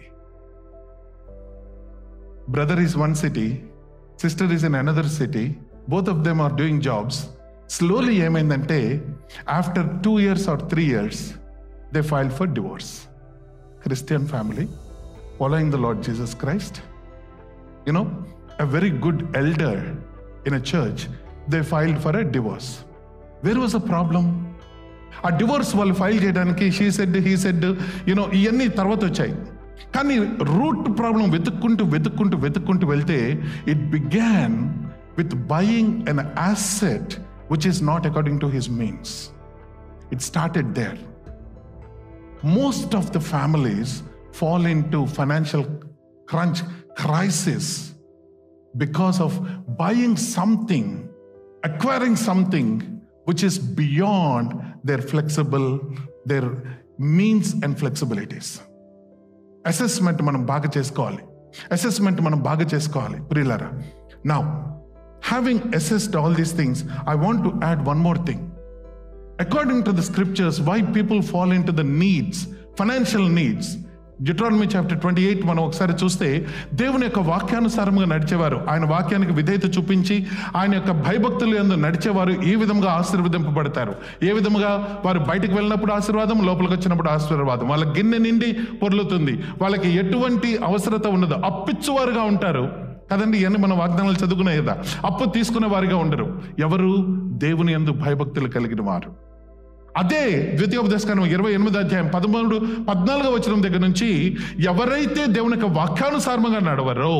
brother is one city sister is in another city both of them are doing jobs slowly ఏమైందంటే after two years or three years they file for divorce Christian family following the Lord Jesus Christ you know, a very good elder in a church, they filed for a divorce. Where was the problem? ఆ divorce వాళ్ళు file చేయడానికి she said he said you know ఇవన్నీ తర్వాత వచ్చాయి కానీ route problem వెతుక్కుంటూ వెతుక్కుంటూ వెతుక్కుంటూ వెళ్తే it began with buying an asset which is not according to his means it started there most of the families fall into financial crunch crisis because of buying something acquiring something which is beyond their flexible their means and flexibilities assessment మనం బాగా చేసుకోవాలి assessment మనం బాగా చేసుకోవాలి ప్రియులరా now having assessed all these things I want to add one more thing according to the scriptures, why people fall into the needs, financial needs. Deuteronomy chapter twenty eight మనం ఒకసారి చూస్తే దేవుని యొక్క వాక్యానుసారంగా నడిచేవారు ఆయన వాక్యానికి విధేయత చూపించి ఆయన యొక్క భయభక్తులు ఎందు నడిచేవారు ఏ విధంగా ఆశీర్వదింపబడతారు ఏ విధముగా వారు బయటకు వెళ్ళినప్పుడు ఆశీర్వాదం లోపలికి వచ్చినప్పుడు ఆశీర్వాదం వాళ్ళ గిన్నె నిండి పొర్లుతుంది వాళ్ళకి ఎటువంటి అవసరత ఉండదు అప్పిచ్చువారుగా ఉంటారు కదండి ఇవన్నీ మనం వాగ్దానాలు చదువుకునే కదా అప్పు తీసుకునే వారిగా ఉండరు ఎవరు దేవుని యందు భయభక్తులు కలిగిన వారు అదే ద్వితీయోపదేశకాలం ఇరవై ఎనిమిది అధ్యాయం పదమూడు పద్నాలుగో వచ్చిన దగ్గర నుంచి ఎవరైతే దేవుని యొక్క వాక్యానుసారంగా నడవరో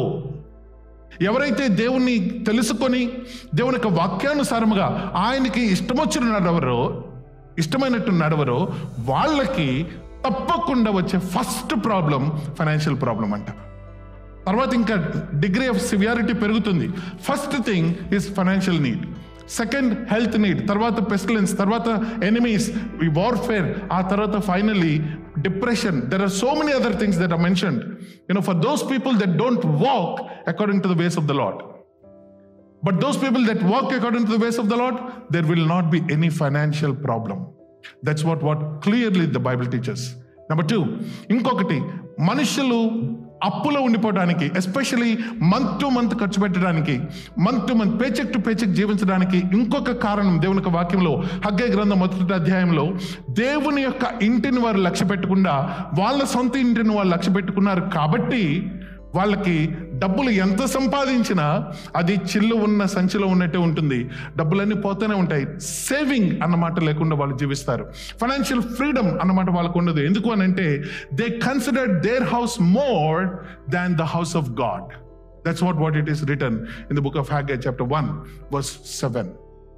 ఎవరైతే దేవుణ్ణి తెలుసుకొని దేవుని యొక్క వాక్యానుసారముగా ఆయనకి ఇష్టమొచ్చిన నడవరో ఇష్టమైనట్టు నడవరో వాళ్ళకి తప్పకుండా వచ్చే ఫస్ట్ ప్రాబ్లం ఫైనాన్షియల్ ప్రాబ్లం అంట తర్వాత ఇంకా డిగ్రీ ఆఫ్ సివియారిటీ పెరుగుతుంది first thing is financial need second health need తర్వాత పెస్టిలెన్స్ తర్వాత ఎనిమీస్ వార్ఫేర్ ఆ తర్వాత finally depression there are so many other things that are mentioned you know for those people that don't walk according to the ways of the Lord But those people that walk according to the ways of the Lord, there will not be any financial problem. That's what, what clearly the Bible teaches. Number two, ఇంకొకటి మనుషులు అప్పులో ఉండిపోవడానికి especially month to month ఖర్చు పెట్టడానికి month to month paycheck to paycheck జీవించడానికి ఇంకొక కారణం దేవుని యొక్క వాక్యంలో హగ్గే గ్రంథం మొదటి అధ్యాయంలో దేవుని యొక్క ఇంటిని వారు లక్ష్య పెట్టకుండా వాళ్ళ సొంత ఇంటిని వాళ్ళు లక్ష్య పెట్టుకున్నారు కాబట్టి వాళ్ళకి డబ్బులు ఎంత సంపాదించినా అది చిల్లు ఉన్న సంచిలో ఉన్నట్టే ఉంటుంది డబ్బులన్నీ పోతూనే ఉంటాయి సేవింగ్ అన్నమాట లేకుండా వాళ్ళు జీవిస్తారు ఫైనాన్షియల్ ఫ్రీడమ్ అన్నమాట వాళ్ళకు ఉండదు ఎందుకు అని అంటే they consider their house more than the house of God that's what what it is written in the book of Haggai chapter one verse seven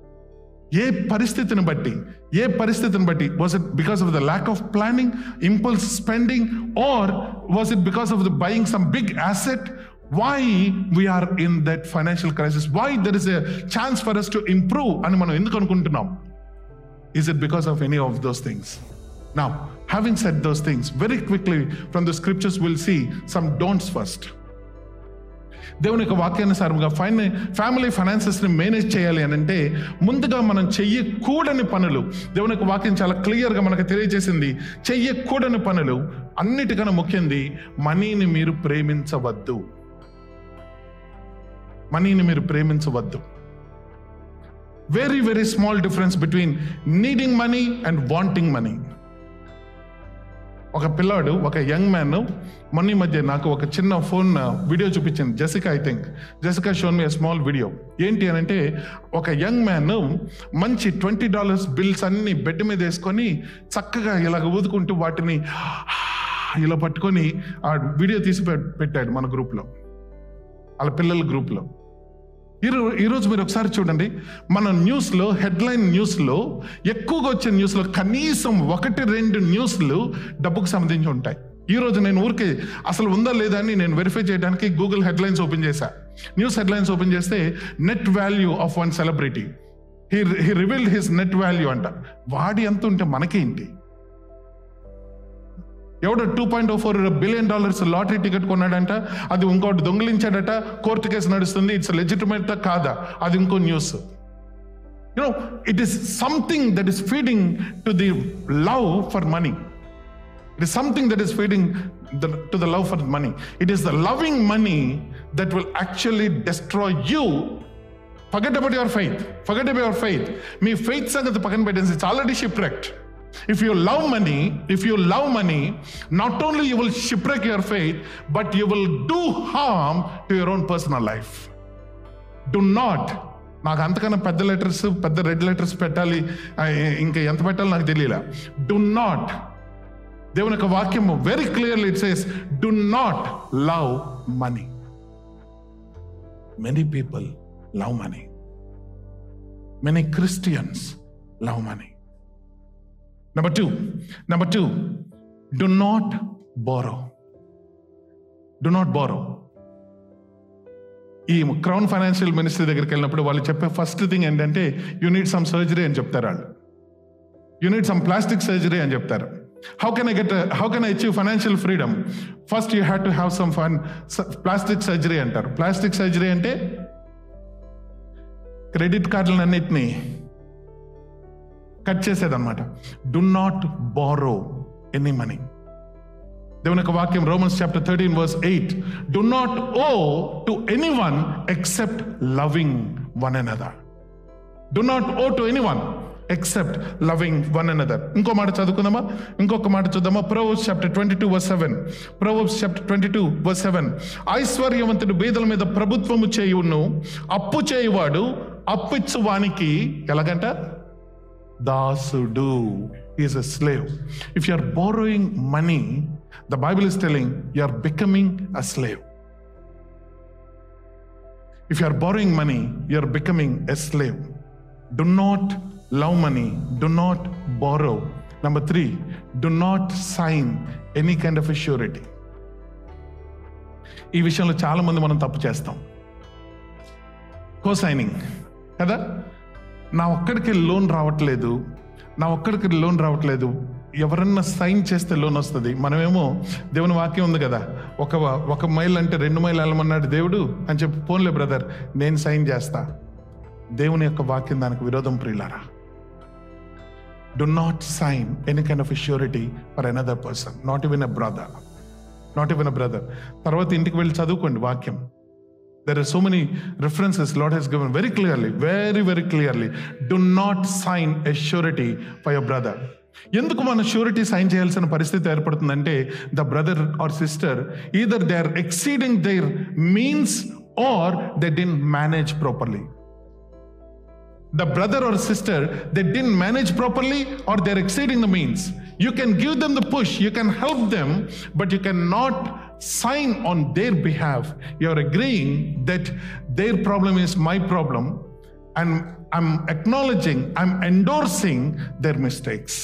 ఏ పరిస్థితిని బట్టి ఏ పరిస్థితిని బట్టి was it because of the lack of planning impulse spending or was it because of the buying some big asset why we are in that financial crisis why there is a chance for us to improve అని మనం ఎందుకు అనుకుంటున్నాం is it because of any of those things నా having said those things very quickly from the scriptures will see some don'ts first దేవుని యొక్క వాక్యానుసారంగా fine family finances ని manage చేయాలి అని అంటే ముందుగా మనం చెయ్యకూడని పనులు దేవుని యొక్క వాక్యం చాలా క్లియర్ గా మనకు తెలియజేసింది చెయ్యకూడని పనులు అన్నిటికన్నా ముఖ్యంది మనీని మీరు ప్రేమించవద్దు మనీని మీరు ప్రేమించవద్దు very very small difference between needing money and wanting money ఒక పిల్లాడు ఒక యంగ్ మ్యాన్ మొన్న ఈ మధ్య నాకు ఒక చిన్న ఫోన్ వీడియో చూపించింది Jessica I think Jessica shown me small video ఏంటి అని అంటే ఒక యంగ్ మ్యాన్ మంచి ట్వంటీ డాలర్స్ బిల్స్ అన్ని బెడ్ మీద వేసుకొని చక్కగా ఇలాగ ఊదుకుంటూ వాటిని ఇలా పట్టుకొని ఆ వీడియో తీసి పెట్- పెట్టాడు మన గ్రూప్లో వాళ్ళ పిల్లల గ్రూప్లో ఈరో ఈరోజు మీరు ఒకసారి చూడండి మన న్యూస్లో హెడ్లైన్ న్యూస్లో ఎక్కువగా వచ్చే న్యూస్లో కనీసం ఒకటి రెండు న్యూస్లు డబ్బుకు సంబంధించి ఉంటాయి ఈ రోజు నేను ఊరికే అసలు ఉందా లేదా అని నేను వెరిఫై చేయడానికి గూగుల్ హెడ్లైన్స్ ఓపెన్ చేశా న్యూస్ హెడ్లైన్స్ ఓపెన్ చేస్తే net value of one celebrity he he revealed his net value అంట వాడి ఎంత ఉంటే మనకేంటి ఎవడో two point four billion dollars lottery ticket కొన్నాడంట అది ఇంకోటి దొంగిలించాడట కోర్టు కేసు నడుస్తుంది ఇట్స్ లెజిటిమేట్ కాదా అది ఇంకో news you know it is something that is feeding to the love for money it is something that is feeding to the love for money it is the loving money that will actually destroy you forget about your faith forget about your faith మీ faith సంగతి పక్కన పెట్టేసి it's already shipwrecked if you love money if you love money not only you will shipwreck your faith but you will do harm to your own personal life do not నాకు అంతకన్నా పెద్ద letters పెద్ద red letters పెట్టాలి ఆ, ఇంకా ఎంత పెట్టాలో నాకు తెలియలే డు నాట్ దేవుని యొక్క వాక్యం very clearly it says do not love money many people love money many Christians love money number two number two do not borrow do not borrow ఈ క్రౌన్ ఫైనాన్షియల్ మినిస్ట్రీ దగ్గరికి వెళ్ళినప్పుడు వాళ్ళు చెప్పే first thing ఏంటంటే you need some surgery అని చెప్తారు వాళ్ళు you need some plastic surgery అని చెప్తారు how can I get how can I achieve financial freedom first you have to have some fun plastic surgery అంటారు ప్లాస్టిక్ సర్జరీ అంటే credit కార్డులన్నిటినీ cut చేసేదన్నమాట do not borrow any money దేవుని యొక్క వాక్యం Romans chapter thirteen verse eight do not owe to any one except loving one another do not owe to any one except loving one another ఇంకో మాట చదువుకుందామా ఇంకొక మాట చూద్దామా Proverbs chapter twenty two verse seven Proverbs chapter twenty two verse seven ఐశ్వర్యవంతుడు బీదల మీద ప్రభుత్వము చేయును అప్పు చేయువాడు అప్పిచ్చు వానికి ఎలాగంట దాసుడు is a slave if you are borrowing money the Bible is telling you are becoming a slave if you are borrowing money you are becoming a slave do not love money do not borrow number three do not sign any kind of surety ఈ విషయంలో చాలా మంది మనం తప్పు చేస్తాం కో signing కదా నా ఒక్కడికి లోన్ రావట్లేదు నా ఒక్కడికి లోన్ రావట్లేదు ఎవరన్నా సైన్ చేస్తే లోన్ వస్తుంది మనమేమో దేవుని వాక్యం ఉంది కదా ఒక ఒక మైల్ అంటే రెండు మైల్ వెళ్ళమన్నాడు దేవుడు అని చెప్పి పోన్లే బ్రదర్ నేను సైన్ చేస్తా దేవుని యొక్క వాక్యం దానికి విరోధం ప్రియులారా do not sign any kind of surety for another person not even a brother not even a brother తర్వాత ఇంటికి వెళ్ళి చదువుకోండి వాక్యం There are so many references Lord has given very clearly, very, very clearly. Do not sign a surety for your brother. ఎందుకు మన surety sign చేయాల్సిన పరిస్థితి ఏర్పడుతుందంటే the brother or sister either they are exceeding their means or they didn't manage properly the brother or sister they didn't manage properly or they're exceeding the means you can give them the push you can help them but you cannot sign on their behalf you're agreeing that their problem is my problem and i'm acknowledging i'm endorsing their mistakes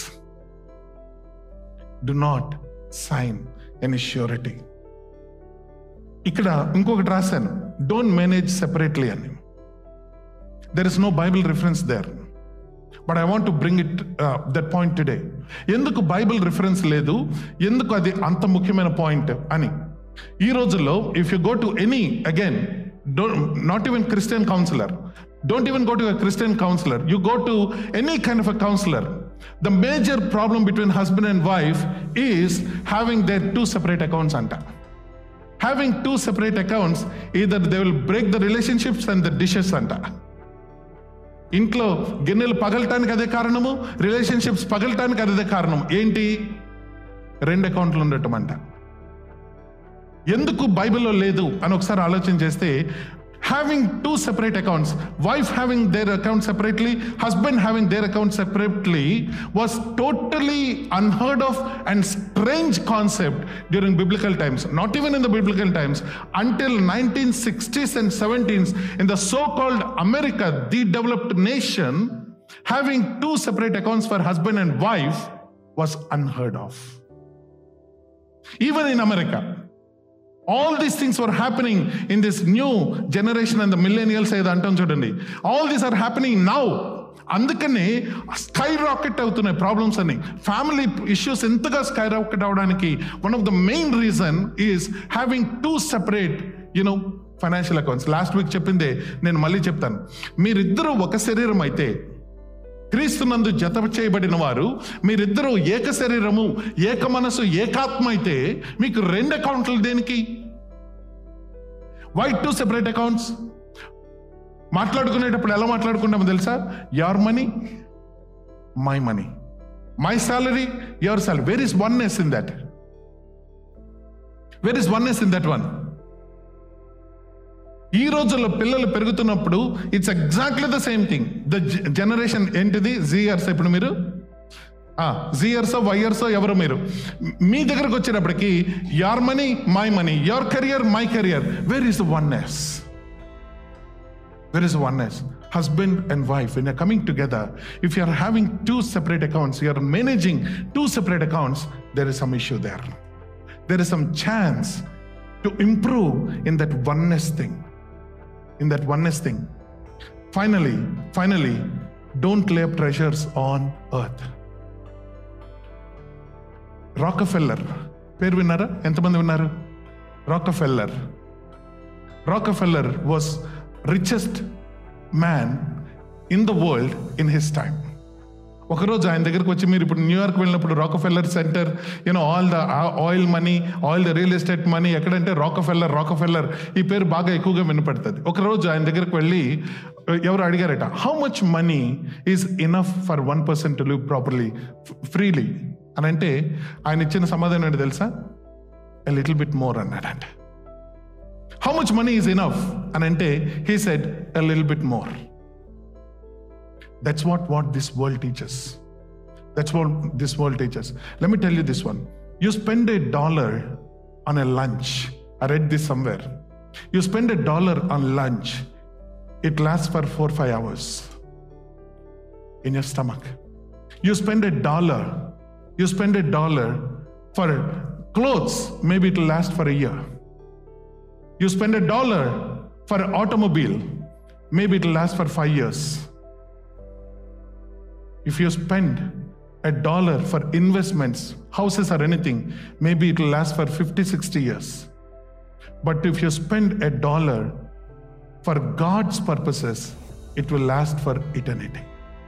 do not sign any surety ఇక్కడ ఇంకొకటి రాశాను don't manage separately అని there is no Bible reference there but I want to bring it that point today ఎందుకు Bible reference లేదు ఎందుకు అది అంత ముఖ్యమైన పాయింట్ అని ఈ రోజుల్లో if you go to any again not even Christian counsellor don't even go to Christian counsellor you go to any kind of a counsellor the major problem between husband and wife is having their two separate accounts అంట having two separate accounts either they will break the relationships and the dishes అంట ఇంట్లో గిన్నెలు పగలటానికి అదే కారణము relationships పగలటానికి అదే కారణం ఏంటి రెండు అకౌంట్లు ఉండటం అంట ఎందుకు బైబిల్లో లేదు అని ఒకసారి ఆలోచన చేస్తే having two separate accounts wife having their account separately husband having their account separately was totally unheard of and strange concept during biblical times not even in the biblical times until nineteen sixties and seventeens in the so called America the developed nation having two separate accounts for husband and wife was unheard of even in America all these things were happening in this new generation and the millennials ఏదో అంటాం చూడండి all these are happening now అందుకనే skyrocket అవుతున్నాయి problems అన్ని family issues ఎంతగా skyrocket అవడానికి one of the main reason is having two separate you know financial accounts last week చెప్పిందే నేను మళ్ళీ చెప్తాను మీరిద్దరూ ఒక శరీరం అయితే క్రీస్తునందు జత చేయబడిన వారు మీరిద్దరూ ఏక శరీరము ఏక మనసు ఏకాత్మ అయితే మీకు రెండు అకౌంట్లు దేనికి వై టూ సెపరేట్ అకౌంట్స్ మాట్లాడుకునేటప్పుడు ఎలా మాట్లాడుకుంటామో తెలుసా your money my money my salary your salary where is oneness in that where is oneness in that one ఈ రోజుల్లో పిల్లలు పెరుగుతున్నప్పుడు it's exactly the same thing the generation ఏంటిది జీయర్స్ ఇప్పుడు మీరు జీయర్స్ వైయర్స్ ఎవరు మీరు మీ దగ్గరకు వచ్చేటప్పటికి your money my money your career my career where is the oneness where is oneness husband and wife in coming together if you are having two separate accounts you are managing two separate accounts there is some issue there there is some chance to improve in that oneness thing in that oneness thing. Finally, finally, don't lay up treasures on earth. Rockefeller పేరు విన్నారా ఎంతమంది విన్నారు Rockefeller Rockefeller was richest man in the world in his time ఒకరోజు ఆయన దగ్గరికి వచ్చి మీరు ఇప్పుడు న్యూయార్క్ వెళ్ళినప్పుడు Rockefeller Center you know all the oil money all the real estate money ఎక్కడంటే రాకఫెల్లర్ రాకఫెల్లర్ ఈ పేరు బాగా ఎక్కువగా వినపడుతుంది ఒకరోజు ఆయన దగ్గరికి వెళ్ళి ఎవరు అడిగారట how much money is enough for one person to live properly freely అని అంటే ఆయన ఇచ్చిన సమాధానం ఏంటి తెలుసా ఎ లిటిల్ బిట్ మోర్ అన్నాడంట how much money is enough అని అంటే he said a little bit more That's what what this world teaches. That's what this world teaches. Let me tell you this one. You spend a dollar on a lunch. I read this somewhere. You spend a dollar on lunch. It lasts for four five hours in your stomach. You spend a dollar. You spend a dollar for clothes. Maybe it will last for a year. You spend a dollar for an automobile. Maybe it will last for five years. If you spend a dollar for investments, houses or anything, maybe it will last for 50, 60 years. But if you spend a dollar for God's purposes, it will last for eternity.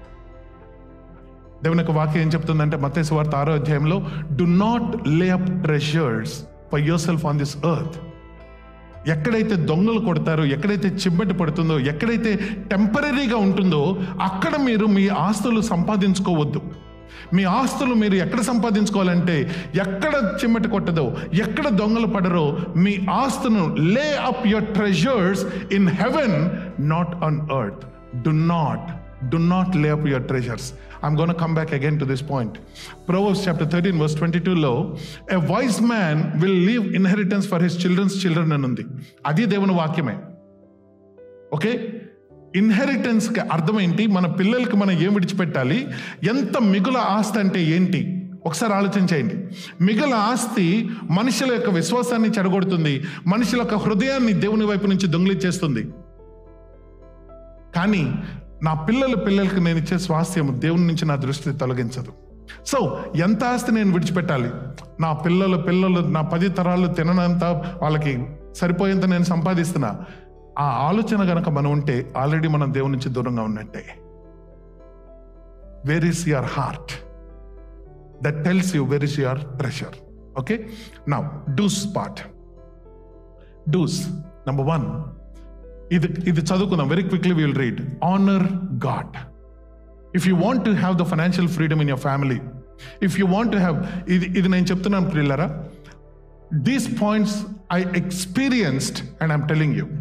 దేవుని యొక్క వాక్యం ఏం చెప్తుందంటే మత్తయి వార్త ఆరో అధ్యాయంలో do not lay up treasures for yourself on this earth ఎక్కడైతే దొంగలు కొడతారో ఎక్కడైతే చిబ్బటి పడుతుందో ఎక్కడైతే టెంపరీగా ఉంటుందో అక్కడ మీరు మీ ఆస్తులు సంపాదించుకోవద్దు మీ ఆస్తులు మీరు ఎక్కడ సంపాదించుకోవాలంటే ఎక్కడ చిమ్మటి కొట్టదో ఎక్కడ దొంగలు పడరో మీ ఆస్తును lay up your treasures in heaven not on earth do not do not lay up your treasures I'm gonna come back again to this point Proverbs chapter 13 verse 22 లో a wise man will leave inheritance for his childrens children అని ఉంది అది దేవుని వాక్యమే okay inheritance కి అర్థం ఏంటి మన పిల్లలకి మనం ఏం విడిచిపెట్టాలి ఎంత మిగుల ఆస్తి అంటే ఏంటి ఒకసారి ఆలోచించేయండి మిగుల ఆస్తి మనుషుల యొక్క విశ్వాసాన్ని చెడగొడుతుంది మనుషుల యొక్క హృదయాన్ని దేవుని వైపు నుంచి దొంగిలించేస్తుంది కానీ నా పిల్లల పిల్లలకి నేను ఇచ్చే స్వాస్థ్యం దేవుని నుంచి నా దృష్టి తొలగించదు సో ఎంత ఆస్తి నేను విడిచిపెట్టాలి నా పిల్లల పిల్లలు నా పది తరాలు తిననంత వాళ్ళకి సరిపోయేంత నేను సంపాదిస్తున్నా ఆ ఆలోచన గనక మనం ఉంటే ఆల్రెడీ మనం దేవుని నుంచి దూరంగా ఉన్నట్టే where is your heart that tells you where is your treasure okay నా dos part dos number one ఇది ఇది చదువుకుందాం very quickly will read honour God if you want to have the financial freedom in your family if you want to have ఇది ఇది నేను చెప్తున్నాను ప్రిల్లరా these points I experienced and I'm telling you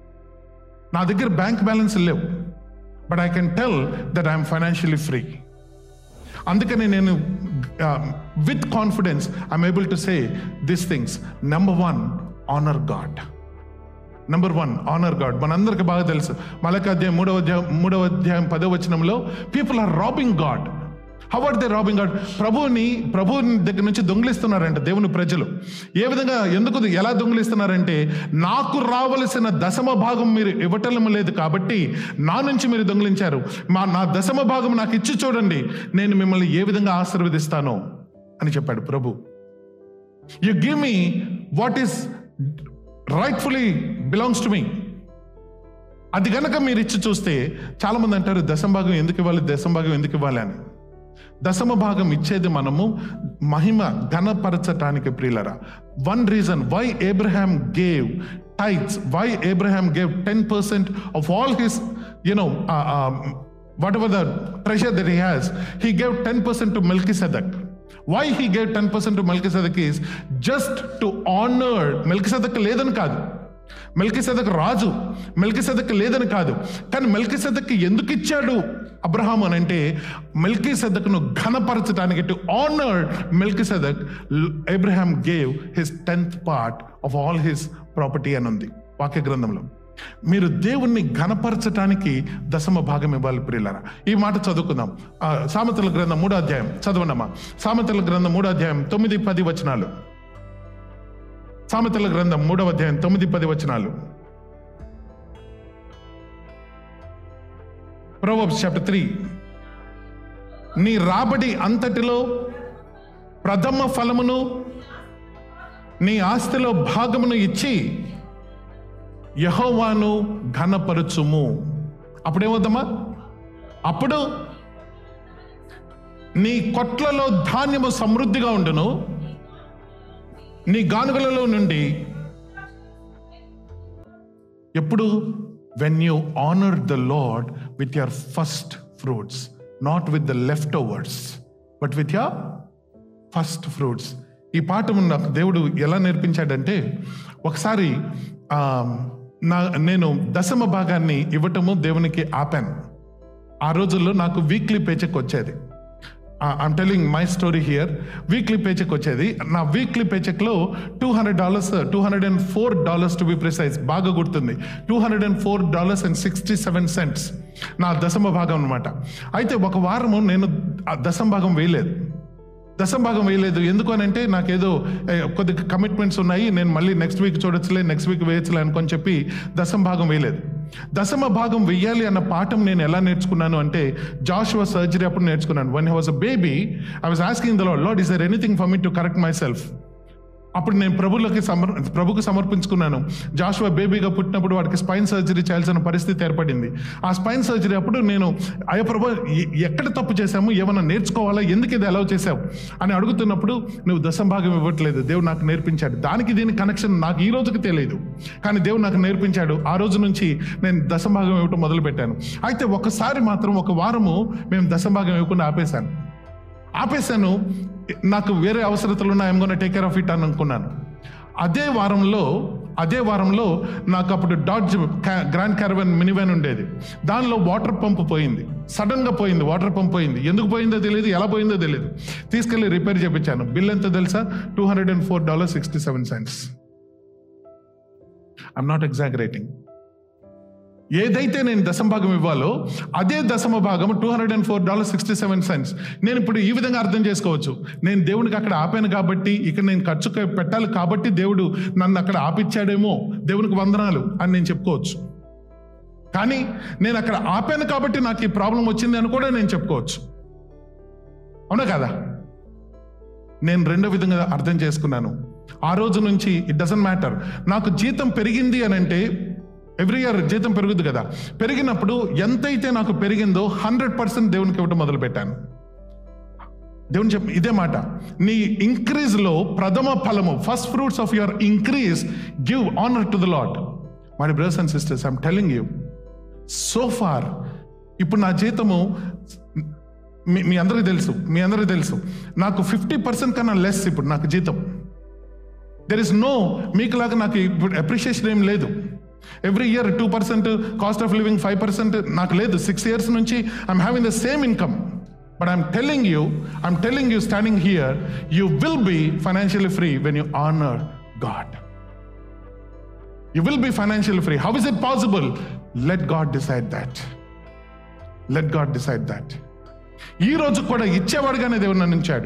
నా దగ్గర బ్యాంక్ బ్యాలెన్స్ లేవు but I can tell that I'm financially free అందుకని నేను with confidence I'm able to say this things number one honour God number one honour God మనందరికి బాగా తెలుసు మలక అధ్యాయం మూడవ అధ్యాయం మూడవ అధ్యాయం పదవ వచనంలో people are robbing God how are they robbing God ప్రభువుని ప్రభువుని దగ్గర నుంచి దొంగిలిస్తున్నారంట దేవుని ప్రజలు ఏ విధంగా ఎందుకు ఎలా దొంగిలిస్తున్నారంటే నాకు రావలసిన దశమ భాగం మీరు ఇవ్వటం లేదు కాబట్టి నా నుంచి మీరు దొంగిలించారు మా నా దశమ భాగం నాకు ఇచ్చి చూడండి నేను మిమ్మల్ని ఏ విధంగా ఆశీర్వదిస్తానో అని చెప్పాడు ప్రభు you give me what is rightfully belongs to me అది గనక మీరు ఇచ్చి చూస్తే చాలా మంది అంటారు దశమ భాగం ఎందుకు ఇవ్వాలి దశమ భాగం ఎందుకు ఇవ్వాలి అని దశమ భాగం ఇచ్చేది మనము మహిమ ఘనపరచటానికి ప్రియులరా one reason why Abraham gave tithes why Abraham gave ten percent of all his you know whatever the treasure that he has he gave ten percent to Melchizedek why he gave ten percent to Melchizedek is just to honour Melchizedek లేదని కాదు మెల్కిసెదక్ రాజు మెల్కిసెదక్ లేదని కాదు కానీ మెల్కిసెదక్ ఎందుకు ఇచ్చాడు Abraham అని అంటే మెల్కిసెదక్ను ఘనపరచడానికి to honour Melchizedek Abraham gave his tenth part of all his property అని ఉంది వాక్య గ్రంథంలో మీరు దేవుణ్ణి ఘనపరచటానికి దశమ భాగం ఇవ్వాలి ప్రియులరా ఈ మాట చదువుకుందాం ఆ, సామెతల గ్రంథం మూడో అధ్యాయం చదవండమ్మా సామెతల గ్రంథం మూడో అధ్యాయం తొమ్మిది పది వచనాలు సామెతల గ్రంథం మూడవ అధ్యాయం తొమ్మిది పది వచనాలు ప్రొవర్బ్స్ చాప్టర్ త్రీ నీ రాబడి అంతటిలో ప్రథమ ఫలమును నీ ఆస్తిలో భాగమును ఇచ్చి యహోవాను ఘనపరచుము అప్పుడేమవుతామా అప్పుడు నీ కొట్లలో ధాన్యము సమృద్ధిగా ఉండును నీ గానుగలలో నుండి ఎప్పుడు when you honour the Lord with your first fruits not with the leftovers but with your first fruits ఈ పాఠం నాకు దేవుడు ఎలా నేర్పించాడంటే ఒకసారి ఆ, నా నేను దశమ భాగాన్ని ఇవ్వటము దేవునికి ఆపాను ఆ రోజుల్లో నాకు వీక్లీ పేచెక్ వచ్చేది I'm telling my story here weekly paycheque వచ్చేది నా వీక్లీ పేచెక్లో two hundred dollars two hundred and four dollars to be precise బాగా గుర్తుంది two hundred and four dollars and sixty seven cents నా దశమ భాగం అనమాట అయితే ఒక వారము నేను ఆ దశమ భాగం వేయలేదు దశమ భాగం వేయలేదు ఎందుకు అని అంటే నాకేదో ఏ, కొద్ది కమిట్మెంట్స్ ఉన్నాయి నేను మళ్ళీ నెక్స్ట్ వీక్ చూడొచ్చులే నెక్స్ట్ వీక్ వేయచ్చులే అనుకొని చెప్పి దశమ భాగం వేయలేదు దశమ భాగం వెయ్యాలి అన్న పాఠం నేను ఎలా నేర్చుకున్నాను అంటే జాషువా సర్జరీ అప్పుడు నేర్చుకున్నాను when he was a baby I was asking the Lord Lord is there anything for me to correct myself అప్పుడు నేను ప్రభులకి సమర్ ప్రభుకు సమర్పించుకున్నాను జాషువా బేబీగా పుట్టినప్పుడు వాడికి స్పైన్ సర్జరీ చేయాల్సిన పరిస్థితి ఏర్పడింది ఆ స్పైన్ సర్జరీ అప్పుడు నేను అయ్యో ప్రభు ఎ- ఎక్కడ తప్పు చేశాము ఏమన్నా నేర్చుకోవాలా ఎందుకు ఇది అలౌ చేశావు అని అడుగుతున్నప్పుడు నువ్వు దశం భాగం ఇవ్వట్లేదు దేవుడు నాకు నేర్పించాడు దానికి దీని కనెక్షన్ నాకు ఈ రోజుకి తెలియదు కానీ దేవుడు నాకు నేర్పించాడు ఆ రోజు నుంచి నేను దశం భాగం ఇవ్వటం మొదలు పెట్టాను అయితే ఒకసారి మాత్రం ఒక వారము మేము దశం భాగం ఇవ్వకుండా ఆపేశాను ఆపేశాను నాకు వేరే అవసరతలు ఉన్నాయి I'm gonna take care of it అని అనుకున్నాను అదే వారంలో అదే వారంలో నాకు అప్పుడు డాడ్జ్ క్యా- గ్రాండ్ క్యారవన్ మినీ వ్యాన్ ఉండేది దానిలో వాటర్ పంప్ పోయింది సడన్ గా పోయింది వాటర్ పంప్ పోయింది ఎందుకు పోయిందో తెలియదు ఎలా పోయిందో తెలియదు తీసుకెళ్లి రిపేర్ చేయించాను బిల్ ఎంత తెలుసా two hundred and four dollar sixty seven cents I'm not exaggerating ఏదైతే నేను దశమ భాగం ఇవ్వాలో అదే దశమ భాగం two hundred and four dollar sixty seven cents నేను ఇప్పుడు ఈ విధంగా అర్థం చేసుకోవచ్చు నేను దేవునికి అక్కడ ఆపాను కాబట్టి ఇక్కడ నేను ఖర్చు క- పెట్టాలి కాబట్టి దేవుడు నన్ను అక్కడ ఆపిచ్చాడేమో దేవునికి వందనాలు అని నేను చెప్పుకోవచ్చు కానీ నేను అక్కడ ఆపాను కాబట్టి నాకు ఈ ప్రాబ్లం వచ్చింది అని కూడా నేను చెప్పుకోవచ్చు అవునా కదా నేను రెండో విధంగా అర్థం చేసుకున్నాను ఆ రోజు నుంచి ఇట్ డజంట్ మ్యాటర్ నాకు జీతం పెరిగింది అని అంటే ఎవ్రీ ఇయర్ జీతం పెరుగుద్ది కదా పెరిగినప్పుడు ఎంతైతే నాకు పెరిగిందో హండ్రెడ్ పర్సెంట్ దేవునికి ఇవ్వటం మొదలు పెట్టాను దేవుని చెప్పి ఇదే మాట నీ ఇంక్రీజ్ లో ప్రథమ ఫలము first fruits of your increase give honour to the Lord my brothers and sisters I'm telling you so far ఇప్పుడు నా జీతము మీ మీ అందరికీ తెలుసు మీ అందరికీ తెలుసు నాకు ఫిఫ్టీ పర్సెంట్ కన్నా లెస్ ఇప్పుడు నాకు జీతం దెర్ ఇస్ నో మీకులాగా నాకు ఇప్పుడు అప్రిషియేషన్ ఏం లేదు every year two percent cost of living five percent నాకు లేదు సిక్స్ ఇయర్స్ నుంచి I'm having the same income but I'm telling you I'm telling you standing here you will be financially free when you honour God you will be financial free how is it possible let God decide that let God decide that ఈ రోజు కూడా ఇచ్చేవాడుగానే దేవుడు నన్ను ఉంచాడు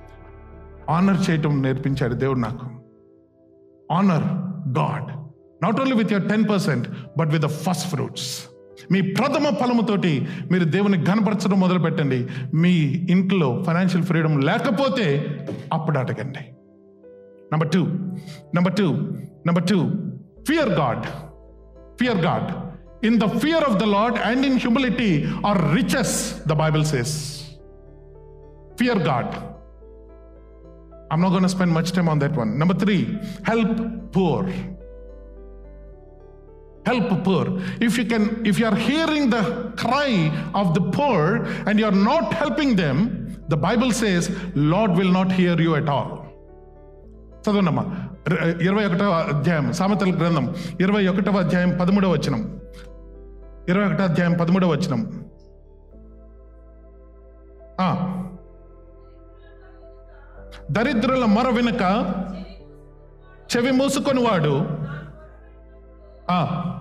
honour చేయటం నేర్పించాడు దేవుడు నాకు honour God not only with your ten percent but with the first fruits మీ ప్రథమ ఫలముతోటి మీరు దేవుని గనపరచడం మొదలు పెట్టండి మీ ఇంట్లో ఫైనాన్షియల్ ఫ్రీడమ్ లేకపోతే అప్పుడు అడగండి number two number two number two fear God fear God in the fear of the Lord and in humility are riches the Bible says fear God I'm not going to spend much time on that one. Number three, help poor. Help poor. If you can, if you are hearing the cry of the poor and you are not helping them, the Bible says, Lord will not hear you at all. చదవండమ్మా ర- ఇరవై ఒకటవ అధ్యాయం సామెతల గ్రంథం ఇరవై ఒకటవ అధ్యాయం పదమూడవ వచనం ఇరవై ఒకటో అధ్యాయం పదమూడవ వచనం ఆ. దరిద్రుల మొర వెనుక చెవి మూసుకొని వాడు ఆ,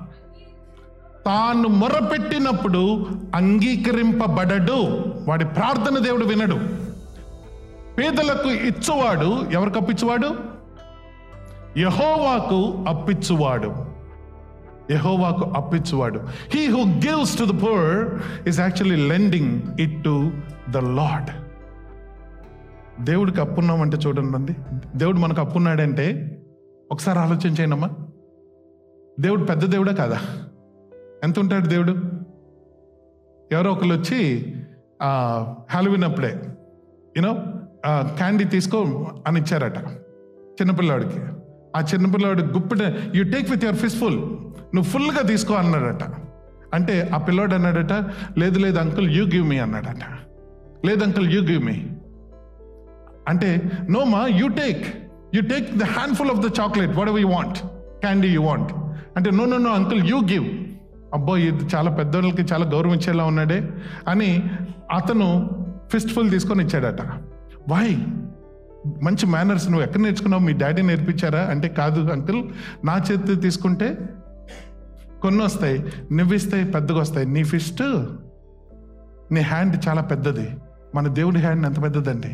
తాను మొరపెట్టినప్పుడు అంగీకరింపబడడు వాడి ప్రార్థన దేవుడు వినడు పేదలకు ఇచ్చువాడు ఎవరికి అప్పించువాడు యహోవాకు అప్పించువాడు యహోవాకు అప్పించువాడు he who gives to the poor is actually lending it to the Lord దేవుడికి అప్పున్నామంటే చూడండి దేవుడు మనకు అప్పున్నాడంటే ఒకసారి ఆలోచించేయండి అమ్మా దేవుడు పెద్ద దేవుడా కాదా ఎంత ఉంటాడు దేవుడు ఎవరో ఒకరు వచ్చి హ్యాలోవిన్ అప్పుడే యూనో క్యాండీ తీసుకో అని ఇచ్చారట చిన్నపిల్లాడికి ఆ చిన్నపిల్లాడు గుప్పిట you take with your fistful నువ్వు ఫుల్గా తీసుకో అన్నాడట అంటే ఆ పిల్లోడు అన్నాడట లేదు లేదు అంకుల్ యూ గివ్ మీ అన్నాడట లేదు అంకుల్ యూ గివ్ మీ అంటే నో మా you take you take the handful of the chocolate whatever you want candy you want అంటే no no no uncle you give అబ్బో ఇది చాలా పెద్దోళ్ళకి చాలా గౌరవం ఇచ్చేలా ఉన్నాడే అని అతను ఫిస్ట్ఫుల్ తీసుకొని ఇచ్చాడట వై మంచి మేనర్స్ నువ్వు ఎక్కడ నేర్చుకున్నావు మీ డాడీ నేర్పించారా అంటే కాదు అంకుల్ నా చేతి తీసుకుంటే కొన్ని వస్తాయి నువ్విస్తాయి పెద్దగా వస్తాయి నీ ఫిస్ట్ నీ హ్యాండ్ చాలా పెద్దది మన దేవుడి హ్యాండ్ ఎంత పెద్దదండి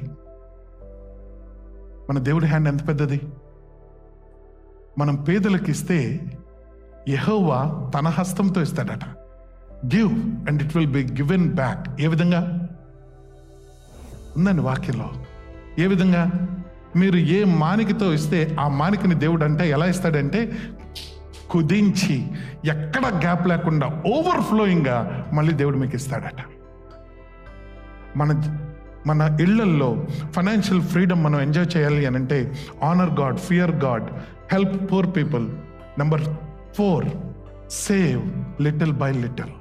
మన దేవుడి హ్యాండ్ ఎంత పెద్దది మనం పేదలకు ఇస్తే యెహోవా తన హస్తంతో ఇస్తాడట give and it will be given back ఏ విధంగా ఉందండి వాక్యంలో ఏ విధంగా మీరు ఏ మానికతో ఇస్తే ఆ మానికని దేవుడు అంటే ఎలా ఇస్తాడంటే కుదించి ఎక్కడ గ్యాప్ లేకుండా ఓవర్ఫ్లోయింగ్గా మళ్ళీ దేవుడు మీకు ఇస్తాడట మన మన ఇళ్లల్లో ఫైనాన్షియల్ ఫ్రీడమ్ మనం ఎంజాయ్ చేయాలి అని అంటే honour God fear God help poor people number four save little by little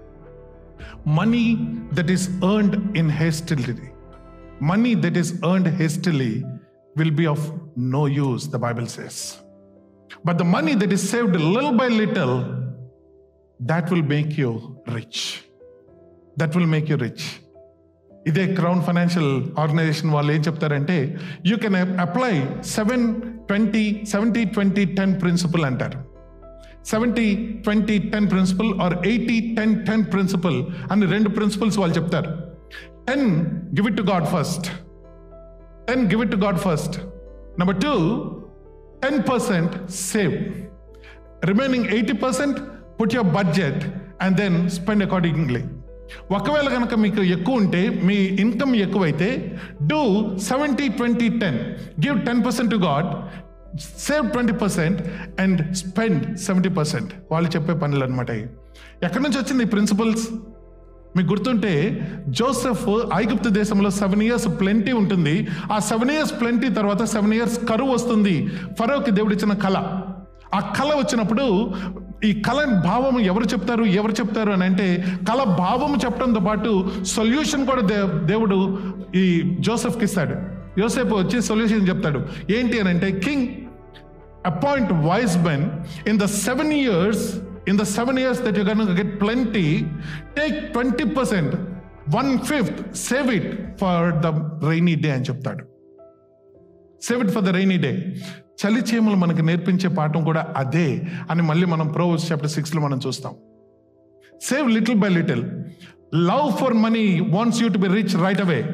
money that is earned in hastily money that is earned hastily will be of no use the bible says but the money that is saved little by little that will make you rich that will make you rich ఇదే Crown financial organization వాళ్ళు ఏం చెప్తారంటే you can apply seven twenty seventy twenty ten principle అంటారు seventy twenty ten principle or eighty ten ten principle అని రెండు principles వాళ్ళు చెప్తారు ten give it to God first ten give it to God first number two ten percent save remaining eighty percent put your budget and then spend accordingly ఒకవేళ కనుక మీకు ఎక్కువ ఉంటే మీ ఇన్కమ్ ఎక్కువైతే do seventy twenty ten give ten percent to God save twenty percent and spend seventy percent వాళ్ళు చెప్పే పనులు అనమాట ఎక్కడి నుంచి వచ్చింది ఈ ప్రిన్సిపల్స్ మీకు గుర్తుంటే జోసెఫ్ ఐగుప్తు దేశంలో సెవెన్ ఇయర్స్ ప్లెంటీ ఉంటుంది ఆ సెవెన్ ఇయర్స్ ప్లెంటీ తర్వాత సెవెన్ ఇయర్స్ కరువు వస్తుంది ఫరోకి దేవుడిచ్చిన కళ ఆ కళ వచ్చినప్పుడు ఈ కళ భావం ఎవరు చెప్తారు ఎవరు చెప్తారు అని అంటే కళ భావం చెప్పడంతో పాటు సొల్యూషన్ కూడా దే దేవుడు ఈ జోసెఫ్కి ఇస్తాడు యోసేపు వచ్చి సొల్యూషన్ చెప్తాడు ఏంటి అని అంటే king appoint wise men in the seven years in the seven years that you gonna get plenty take twenty percent one fifth save it for the rainy day అని చెప్తాడు save it for the rainy day చలి చీమలు మనకు నేర్పించే పాఠం కూడా అదే అని మళ్ళీ మనం ప్రోవర్స్ చాప్టర్ సిక్స్లో మనం చూస్తాం save little by little love for money wants you to be rich right away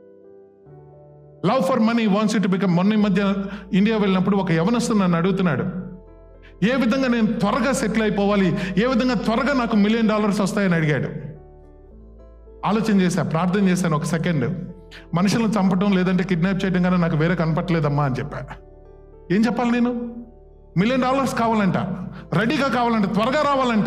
love for money wants to become మొన్న ఈ మధ్య ఇండియా వెళ్ళినప్పుడు ఒక యవనస్తు నన్ను అడుగుతున్నాడు ఏ విధంగా నేను త్వరగా సెటిల్ అయిపోవాలి ఏ విధంగా త్వరగా నాకు మిలియన్ డాలర్స్ వస్తాయని అడిగాడు ఆలోచన చేశా ప్రార్థన చేశాను ఒక సెకండ్ మనుషులను చంపటం లేదంటే కిడ్నాప్ చేయడం కానీ నాకు వేరే కనపట్లేదమ్మా అని చెప్పా ఏం చెప్పాలి నేను మిలియన్ డాలర్స్ కావాలంట రెడీగా కావాలంట త్వరగా రావాలంట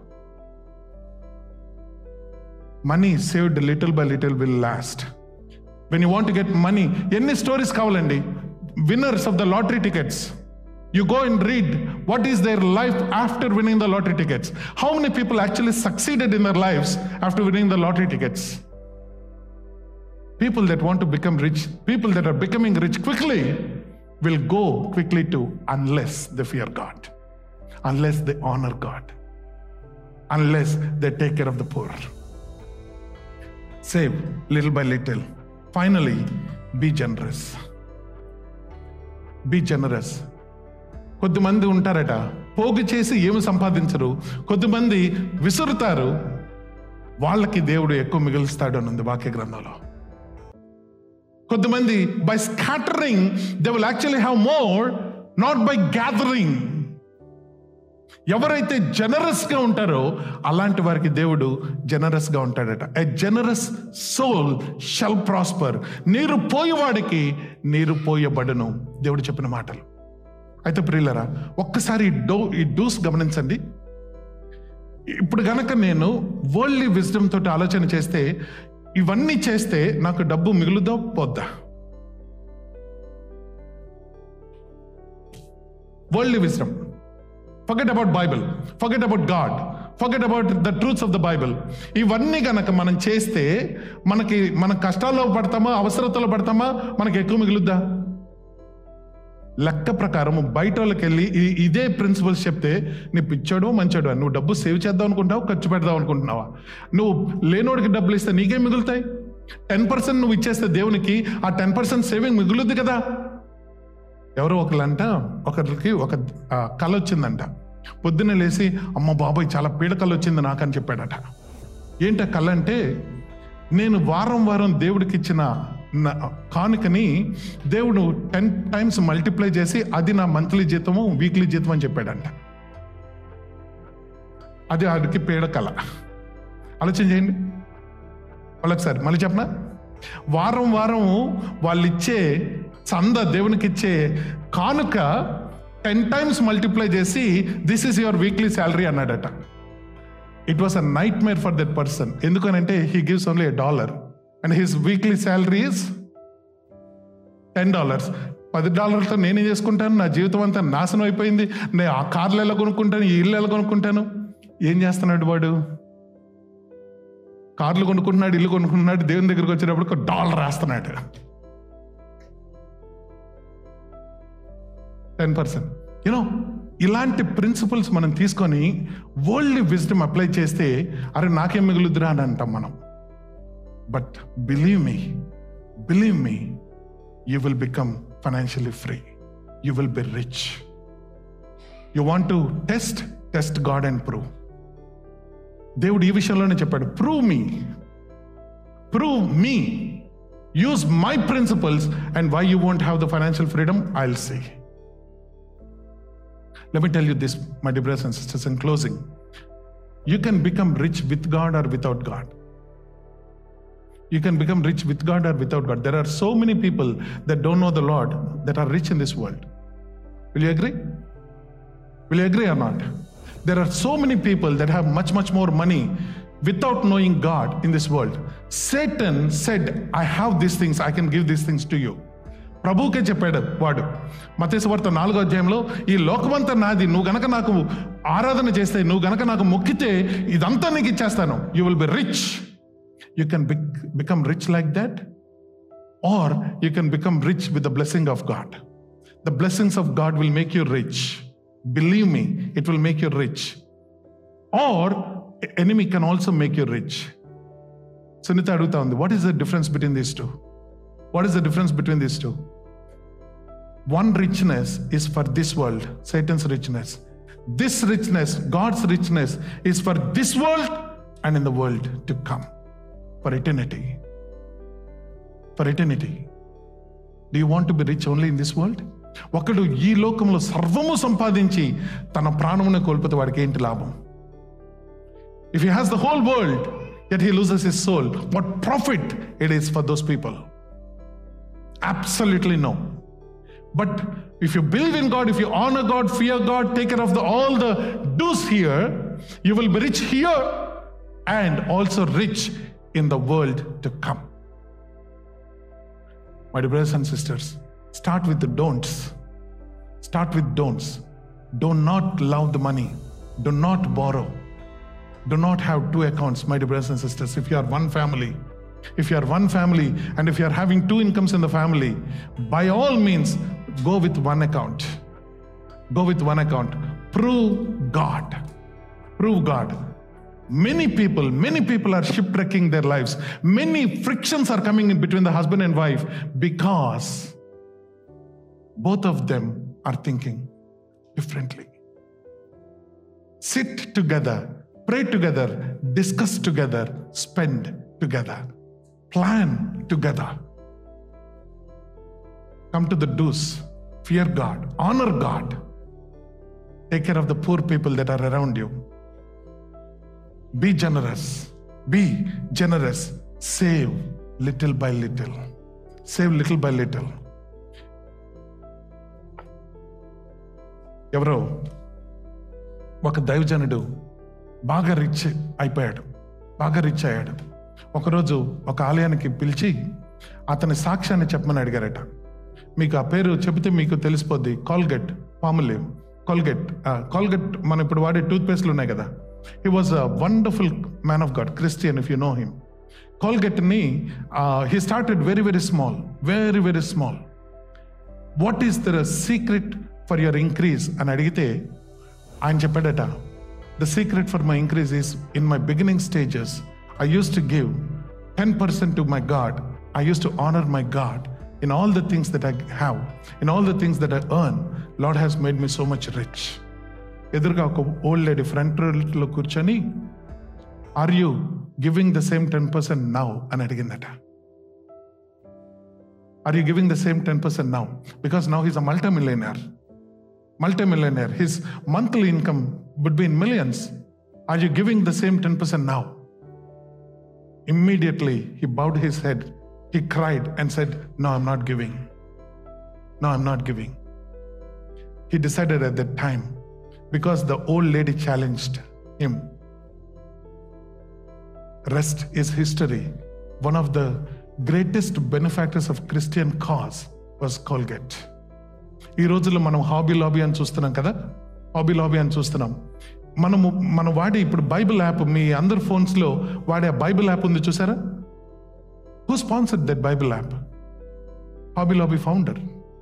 money saved little by little will last when you want get money ఎన్ని స్టోరీస్ కావాలండి winners of the lottery tickets you go and read what is their life after winning the lottery tickets how many people actually succeeded in their lives after winning the lottery tickets people that want to become rich, people that are becoming rich quickly, will go quickly to unless they fear God, unless they honor God, unless they take care of the poor. Save little by little. Finally, be generous. Be generous. కొద్దిమంది ఉంటారట పోగు చేసి ఏమి సంపాదించరు కొద్దిమంది విసురుతారు వాళ్ళకి దేవుడు ఎక్కువ మిగులుస్తాడు అని ఉంది వాక్య గ్రంథంలో కొద్దిమంది by scattering they will actually have more not by gathering ఎవరైతే జనరస్ గా ఉంటారో అలాంటి వారికి దేవుడు జనరస్ గా ఉంటాడట a generous soul shall prosper నీరు పోయేవాడికి నీరు పోయబడును దేవుడు చెప్పిన మాటలు అయితే ప్రియులరా ఒక్కసారి ఈ డో ఈ డూస్ గమనించండి ఇప్పుడు గనక నేను వరల్డ్లీ విజ్డమ్ తోటి ఆలోచన చేస్తే ఇవన్నీ చేస్తే నాకు డబ్బు మిగులుదా పోద్దా world wisdom forget about Bible forget about God forget about the truths of the Bible ఇవన్నీ గనక మనం చేస్తే మనకి మన కష్టాల్లో పడతామా అవసరతలో పడతామా మనకి ఎక్కువ మిగులుద్దా లెక్క ప్రకారం బయట వాళ్ళకి వెళ్ళి ఈ- ఇదే ప్రిన్సిపల్స్ చెప్తే నీ పిచ్చాడు మంచాడు నువ్వు డబ్బు సేవ్ చేద్దాం అనుకుంటావు ఖర్చు పెడదాం అనుకుంటున్నావా నువ్వు లేనోడికి డబ్బులు ఇస్తే నీకేం మిగులుతాయి టెన్ పర్సెంట్ నువ్వు ఇచ్చేస్తే దేవునికి ఆ టెన్ పర్సెంట్ సేవింగ్ మిగులుద్ది కదా ఎవరో ఒకళ్ళంట ఒకరికి ఒక ఆ, కళ వచ్చిందంట పొద్దున్న లేచి అమ్మ బాబాయ్ చాలా పీడ కళ వచ్చింది నాకని చెప్పాడట ఏంట కళ అంటే నేను వారం వారం దేవుడికి ఇచ్చిన నా- కానుకని దేవుడు టెన్ టైమ్స్ మల్టిప్లై చేసి అది నా మంత్లీ జీతము వీక్లీ జీతం అని చెప్పాడంట అది ఆడికి పీడ కళ ఆలోచన చేయండి వాళ్ళొకసారి మళ్ళీ చెప్పనా వారం వారం వాళ్ళు ఇచ్చే చంద దేవునికి ఇచ్చే కానుక టెన్ టైమ్స్ మల్టిప్లై చేసి this is your weekly salary అన్నాడట it was a nightmare for that person ఎందుకనంటే he gives only a dollar and his weekly salary is ten dollars పది డాలర్లతో నేనేం చేసుకుంటాను నా జీవితం అంతా నాశనం అయిపోయింది నేను ఆ కార్లు ఎలా కొనుక్కుంటాను ఈ ఇల్లు ఎలా కొనుక్కుంటాను ఏం చేస్తున్నాడు వాడు కార్లు కొనుక్కుంటున్నాడు ఇల్లు కొనుక్కుంటున్నాడు దేవుని దగ్గరికి వచ్చేటప్పుడు ఒక డాలర్ రాస్తున్నాడు టెన్ పర్సెంట్ యూనో ఇలాంటి ప్రిన్సిపల్స్ మనం తీసుకొని వరల్డ్ విజ్డమ్ అప్లై చేస్తే అరే నాకేం మిగులుద్దురా అని అంటాం మనం but believe me believe me you will become financially free you will be rich you want to test test God and prove దేవుడు ఈ విషయంలోనే చెప్పాడు prove me prove me use my principles and why you want have the financial freedom I will see Let me tell you this, my dear brothers and sisters, in closing. You can become rich with God or without God. You can become rich with God or without God. There are so many people that don't know the Lord that are rich in this world. Will you agree? Will you agree or not? There are so many people that have much, much more money without knowing God in this world. Satan said, I have these things, I can give these things to you. ప్రభువుకే చెప్పాడు వాడు మతేశ్వార్త నాలుగో అధ్యాయంలో ఈ లోకమంతా నాది నువ్వు గనక నాకు ఆరాధన చేస్తే నువ్వు గనక నాకు మొక్కితే ఇదంతా నీకు ఇచ్చేస్తాను you will be rich you can become rich like that or you can become rich with the blessing of God the blessings of God will make you rich believe me it will make you rich or enemy can also make you rich Sunitha అడుగుతా ఉంది what is the difference between these two what is the difference between these two one richness is for this world, Satan's richness. This richness, God's richness, is for this world and in the world to come for eternity. For eternity. Do you want to be rich only in this world? ఒకడు ఈ లోకంలో సర్వము సంపాదించి తన ప్రాణమును కోల్పోతే వాడికి ఏంటి లాభం if he has the whole world yet he loses his soul what profit it is for those people Absolutely no. But if you believe in God, if you honor God, fear God, take care of the, all the do's here, you will be rich here and also rich in the world to come. My dear brothers and sisters, start with the don'ts. Start with don'ts. Do not love the money. Do not borrow. Do not have two accounts, my dear brothers and sisters. If you are one family, if you are one family and if you are having two incomes in the family, by all means, go with one account. Go with one account. Prove God. Prove God. Many people, many people are shipwrecking their lives. Many frictions are coming in between the husband and wife because both of them are thinking differently. Sit together, pray together, discuss together, spend together, plan together. Come to the do's, fear God, honor God, take care of the poor people that are around you. Be generous, be generous, save little by little, save little by little. ఎవరో ఒక దైవజనుడు బాగా rich అయిపోయాడు బాగా rich అయ్యాడు ఒకరోజు ఒక ఆలయానికి పిలిచి అతని సాక్ష్యాన్ని చెప్పమని అడిగారట మీకు ఆ పేరు చెబితే మీకు తెలిసిపోద్ది కాల్గెట్ పాములేవ్ కాల్గెట్ కాల్గెట్ మనం ఇప్పుడు వాడే టూత్ పేస్ట్లు ఉన్నాయి కదా he was a wonderful man of God Christian if you know him కాల్గెట్ని he started very very small very very small what is the secret for your increase అని అడిగితే ఆయన చెప్పాడట the secret for my increase is in my beginning stages I used to give ten percent to my God I used to honour my God in all the things that I have in all the things that I earn Lord has made me so much rich ఎదురుగా ఒక old lady front లో కూర్చొని are you giving the same ten percent now అని అడిగిందట are you giving the same ten percent now because now he's a multi millionaire multi millionaire his monthly income would be in millions are you giving the same ten percent now immediately he bowed his head he cried and said no I'm not giving no I'm not giving he decided at that time because the old lady challenged him. Rest is history. One of the greatest benefactors of Christian cause was Colgate. ఈ రోజుల్లో మనం hobby lobby అని చూస్తున్నాం కదా hobby lobby అని చూస్తున్నాం మనము మనం వాడే ఇప్పుడు బైబిల్ యాప్ మీ అందరి ఫోన్స్లో వాడే బైబిల్ యాప్ ఉంది చూసారా who sponsored that Bible app Hobby Lobby founder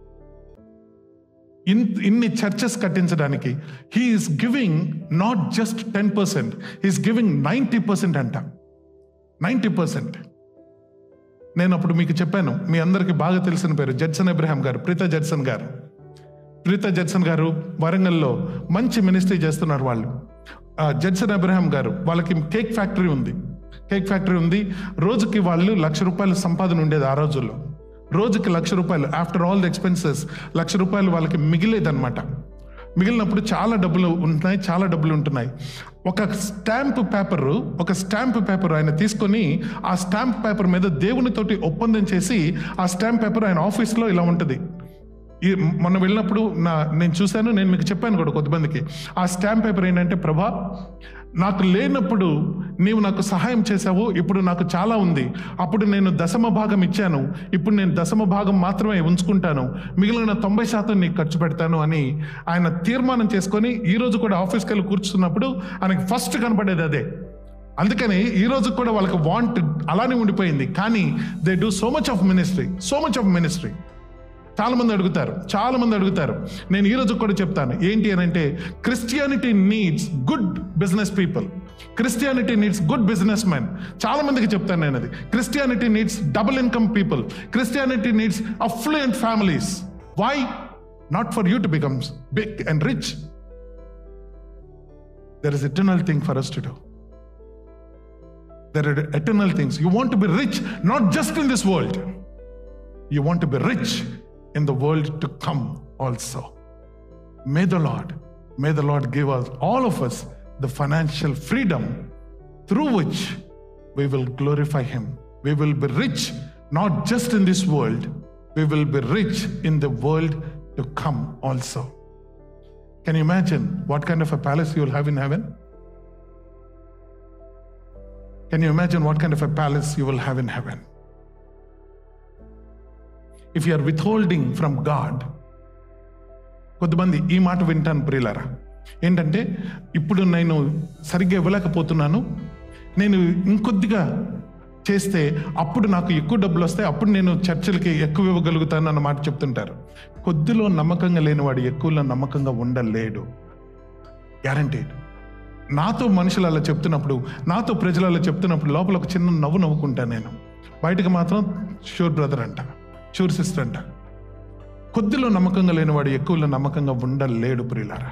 in ఇన్ని చర్చెస్ కట్టించడానికి he is giving not just ten percent he's giving ninety percent అంట నైంటీ పర్సెంట్ నేను అప్పుడు మీకు చెప్పాను మీ అందరికీ బాగా తెలిసిన పేరు జడ్సన్ అబ్రహాం గారు ప్రీత జడ్సన్ గారు ప్రీత జడ్సన్ గారు వరంగల్లో మంచి మినిస్ట్రీ చేస్తున్నారు వాళ్ళు ఆ, జడ్సన్ అబ్రహాం గారు వాళ్ళకి కేక్ ఫ్యాక్టరీ ఉంది కేక్ ఫ్యాక్టరీ ఉంది రోజుకి వాళ్ళు లక్ష రూపాయల సంపాదన ఉండేది ఆ రోజుల్లో రోజుకి లక్ష రూపాయలు after all the expenses lakh రూపాయలు వాళ్ళకి మిగిలేదన్నమాట మిగిలినప్పుడు చాలా డబ్బులు ఉంటున్నాయి చాలా డబ్బులు ఉంటున్నాయి ఒక స్టాంప్ పేపర్ ఒక స్టాంప్ పేపర్ ఆయన తీసుకొని ఆ స్టాంప్ పేపర్ మీద దేవునితోటి ఒప్పందం చేసి ఆ స్టాంప్ పేపర్ ఆయన ఆఫీస్లో ఇలా ఉంటుంది ఈ మొన్న వెళ్ళినప్పుడు నా నేను చూశాను నేను మీకు చెప్పాను కూడా కొంతమందికి ఆ స్టాంప్ పేపర్ ఏంటంటే ప్రభా నాకు లేనప్పుడు నీవు నాకు సహాయం చేశావు ఇప్పుడు నాకు చాలా ఉంది అప్పుడు నేను దశమ భాగం ఇచ్చాను ఇప్పుడు నేను దశమ భాగం మాత్రమే ఉంచుకుంటాను మిగిలిన తొంభై శాతం నీకు ఖర్చు పెడతాను అని ఆయన తీర్మానం చేసుకొని ఈ రోజు కూడా ఆఫీస్కి వెళ్ళి కూర్చున్నప్పుడు ఆయనకి ఫస్ట్ కనపడేది అదే అందుకని ఈ రోజు కూడా వాళ్ళకి వాంట్ అలానే ఉండిపోయింది కానీ they do so much of ministry so much of ministry చాలా మంది అడుగుతారు చాలా మంది అడుగుతారు నేను ఈ రోజు కూడా చెప్తాను ఏంటి అని అంటే Christianity needs good business people Christianity needs good business man చాలా మందికి చెప్తాను నేను అది Christianity needs double income people Christianity needs affluent families why not for you to becomes big and rich there is eternal thing for us to do There are eternal things. You want to be rich, not just in this world. You want to be rich in the world to come also. May the Lord, may the Lord give us, all of us, the financial freedom through which we will glorify Him. We will be rich, not just in this world, we will be rich in the world to come also. Can you imagine what kind of a palace you will have in heaven? Can you imagine what kind of a palace you will have in heaven? If you are withholding from God, కొంతమంది ఈ మాట వింటాను ప్రియులారా ఏంటంటే ఇప్పుడు నేను సరిగ్గా ఇవ్వలేకపోతున్నాను నేను ఇంకొద్దిగా చేస్తే అప్పుడు నాకు ఎక్కువ డబ్బులు వస్తాయి అప్పుడు నేను చర్చలకి ఎక్కువ ఇవ్వగలుగుతాను అన్న మాట చెప్తుంటారు కొద్దిలో నమ్మకంగా లేనివాడు ఎక్కువలో నమ్మకంగా ఉండలేడు గ్యారంటీడ్ నాతో మనుషులు అలా చెప్తున్నప్పుడు నాతో ప్రజలు అలా చెప్తున్నప్పుడు లోపల ఒక చిన్న నవ్వు నవ్వుకుంటా నేను బయటకు మాత్రం షూర్ బ్రదర్ అంట షూర్ సిస్టర్ అంట కొద్దిలో నమ్మకంగా లేనివాడు ఎక్కువలో నమ్మకంగా ఉండలేడు ప్రియులారా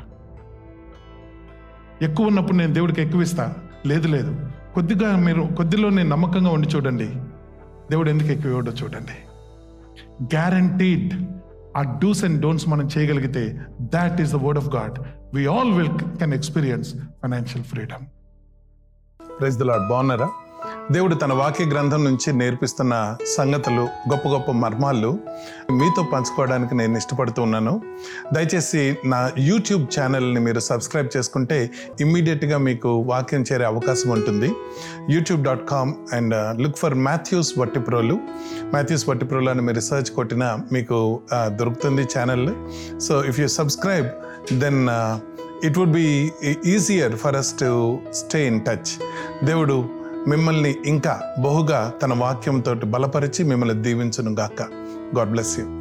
ఎక్కువ ఉన్నప్పుడు నేను దేవుడికి ఎక్కువ ఇస్తా లేదు లేదు కొద్దిగా మీరు కొద్దిలో నేను నమ్మకంగా ఉండి చూడండి దేవుడు ఎందుకు ఎక్కువ ఇవ్వడో చూడండి గ్యారంటీడ్ ఆ డూస్ అండ్ డోంట్స్ మనం చేయగలిగితే that is the word of God we all will can experience financial freedom praise the Lord బాగున్నారా దేవుడు తన వాక్య గ్రంథం నుంచి నేర్పిస్తున్న సంగతులు గొప్ప గొప్ప మర్మాలు మీతో పంచుకోవడానికి నేను ఇష్టపడుతూ ఉన్నాను దయచేసి నా యూట్యూబ్ ఛానల్ని మీరు సబ్స్క్రైబ్ చేసుకుంటే ఇమ్మీడియట్గా మీకు వాక్యం చేరే అవకాశం ఉంటుంది YouTube dot com and look for Matthews Vattiprolu Matthews Vattiprolu అని మీరు రీసెర్చ్ కొట్టినా మీకు ఆ, దొరుకుతుంది channel so if you subscribe then it would be easier for us to stay in touch దేవుడు మిమ్మల్ని ఇంకా బహుగా తన వాక్యంతో బలపరిచి మిమ్మల్ని దీవించును గాక గాడ్ బ్లెస్ యూ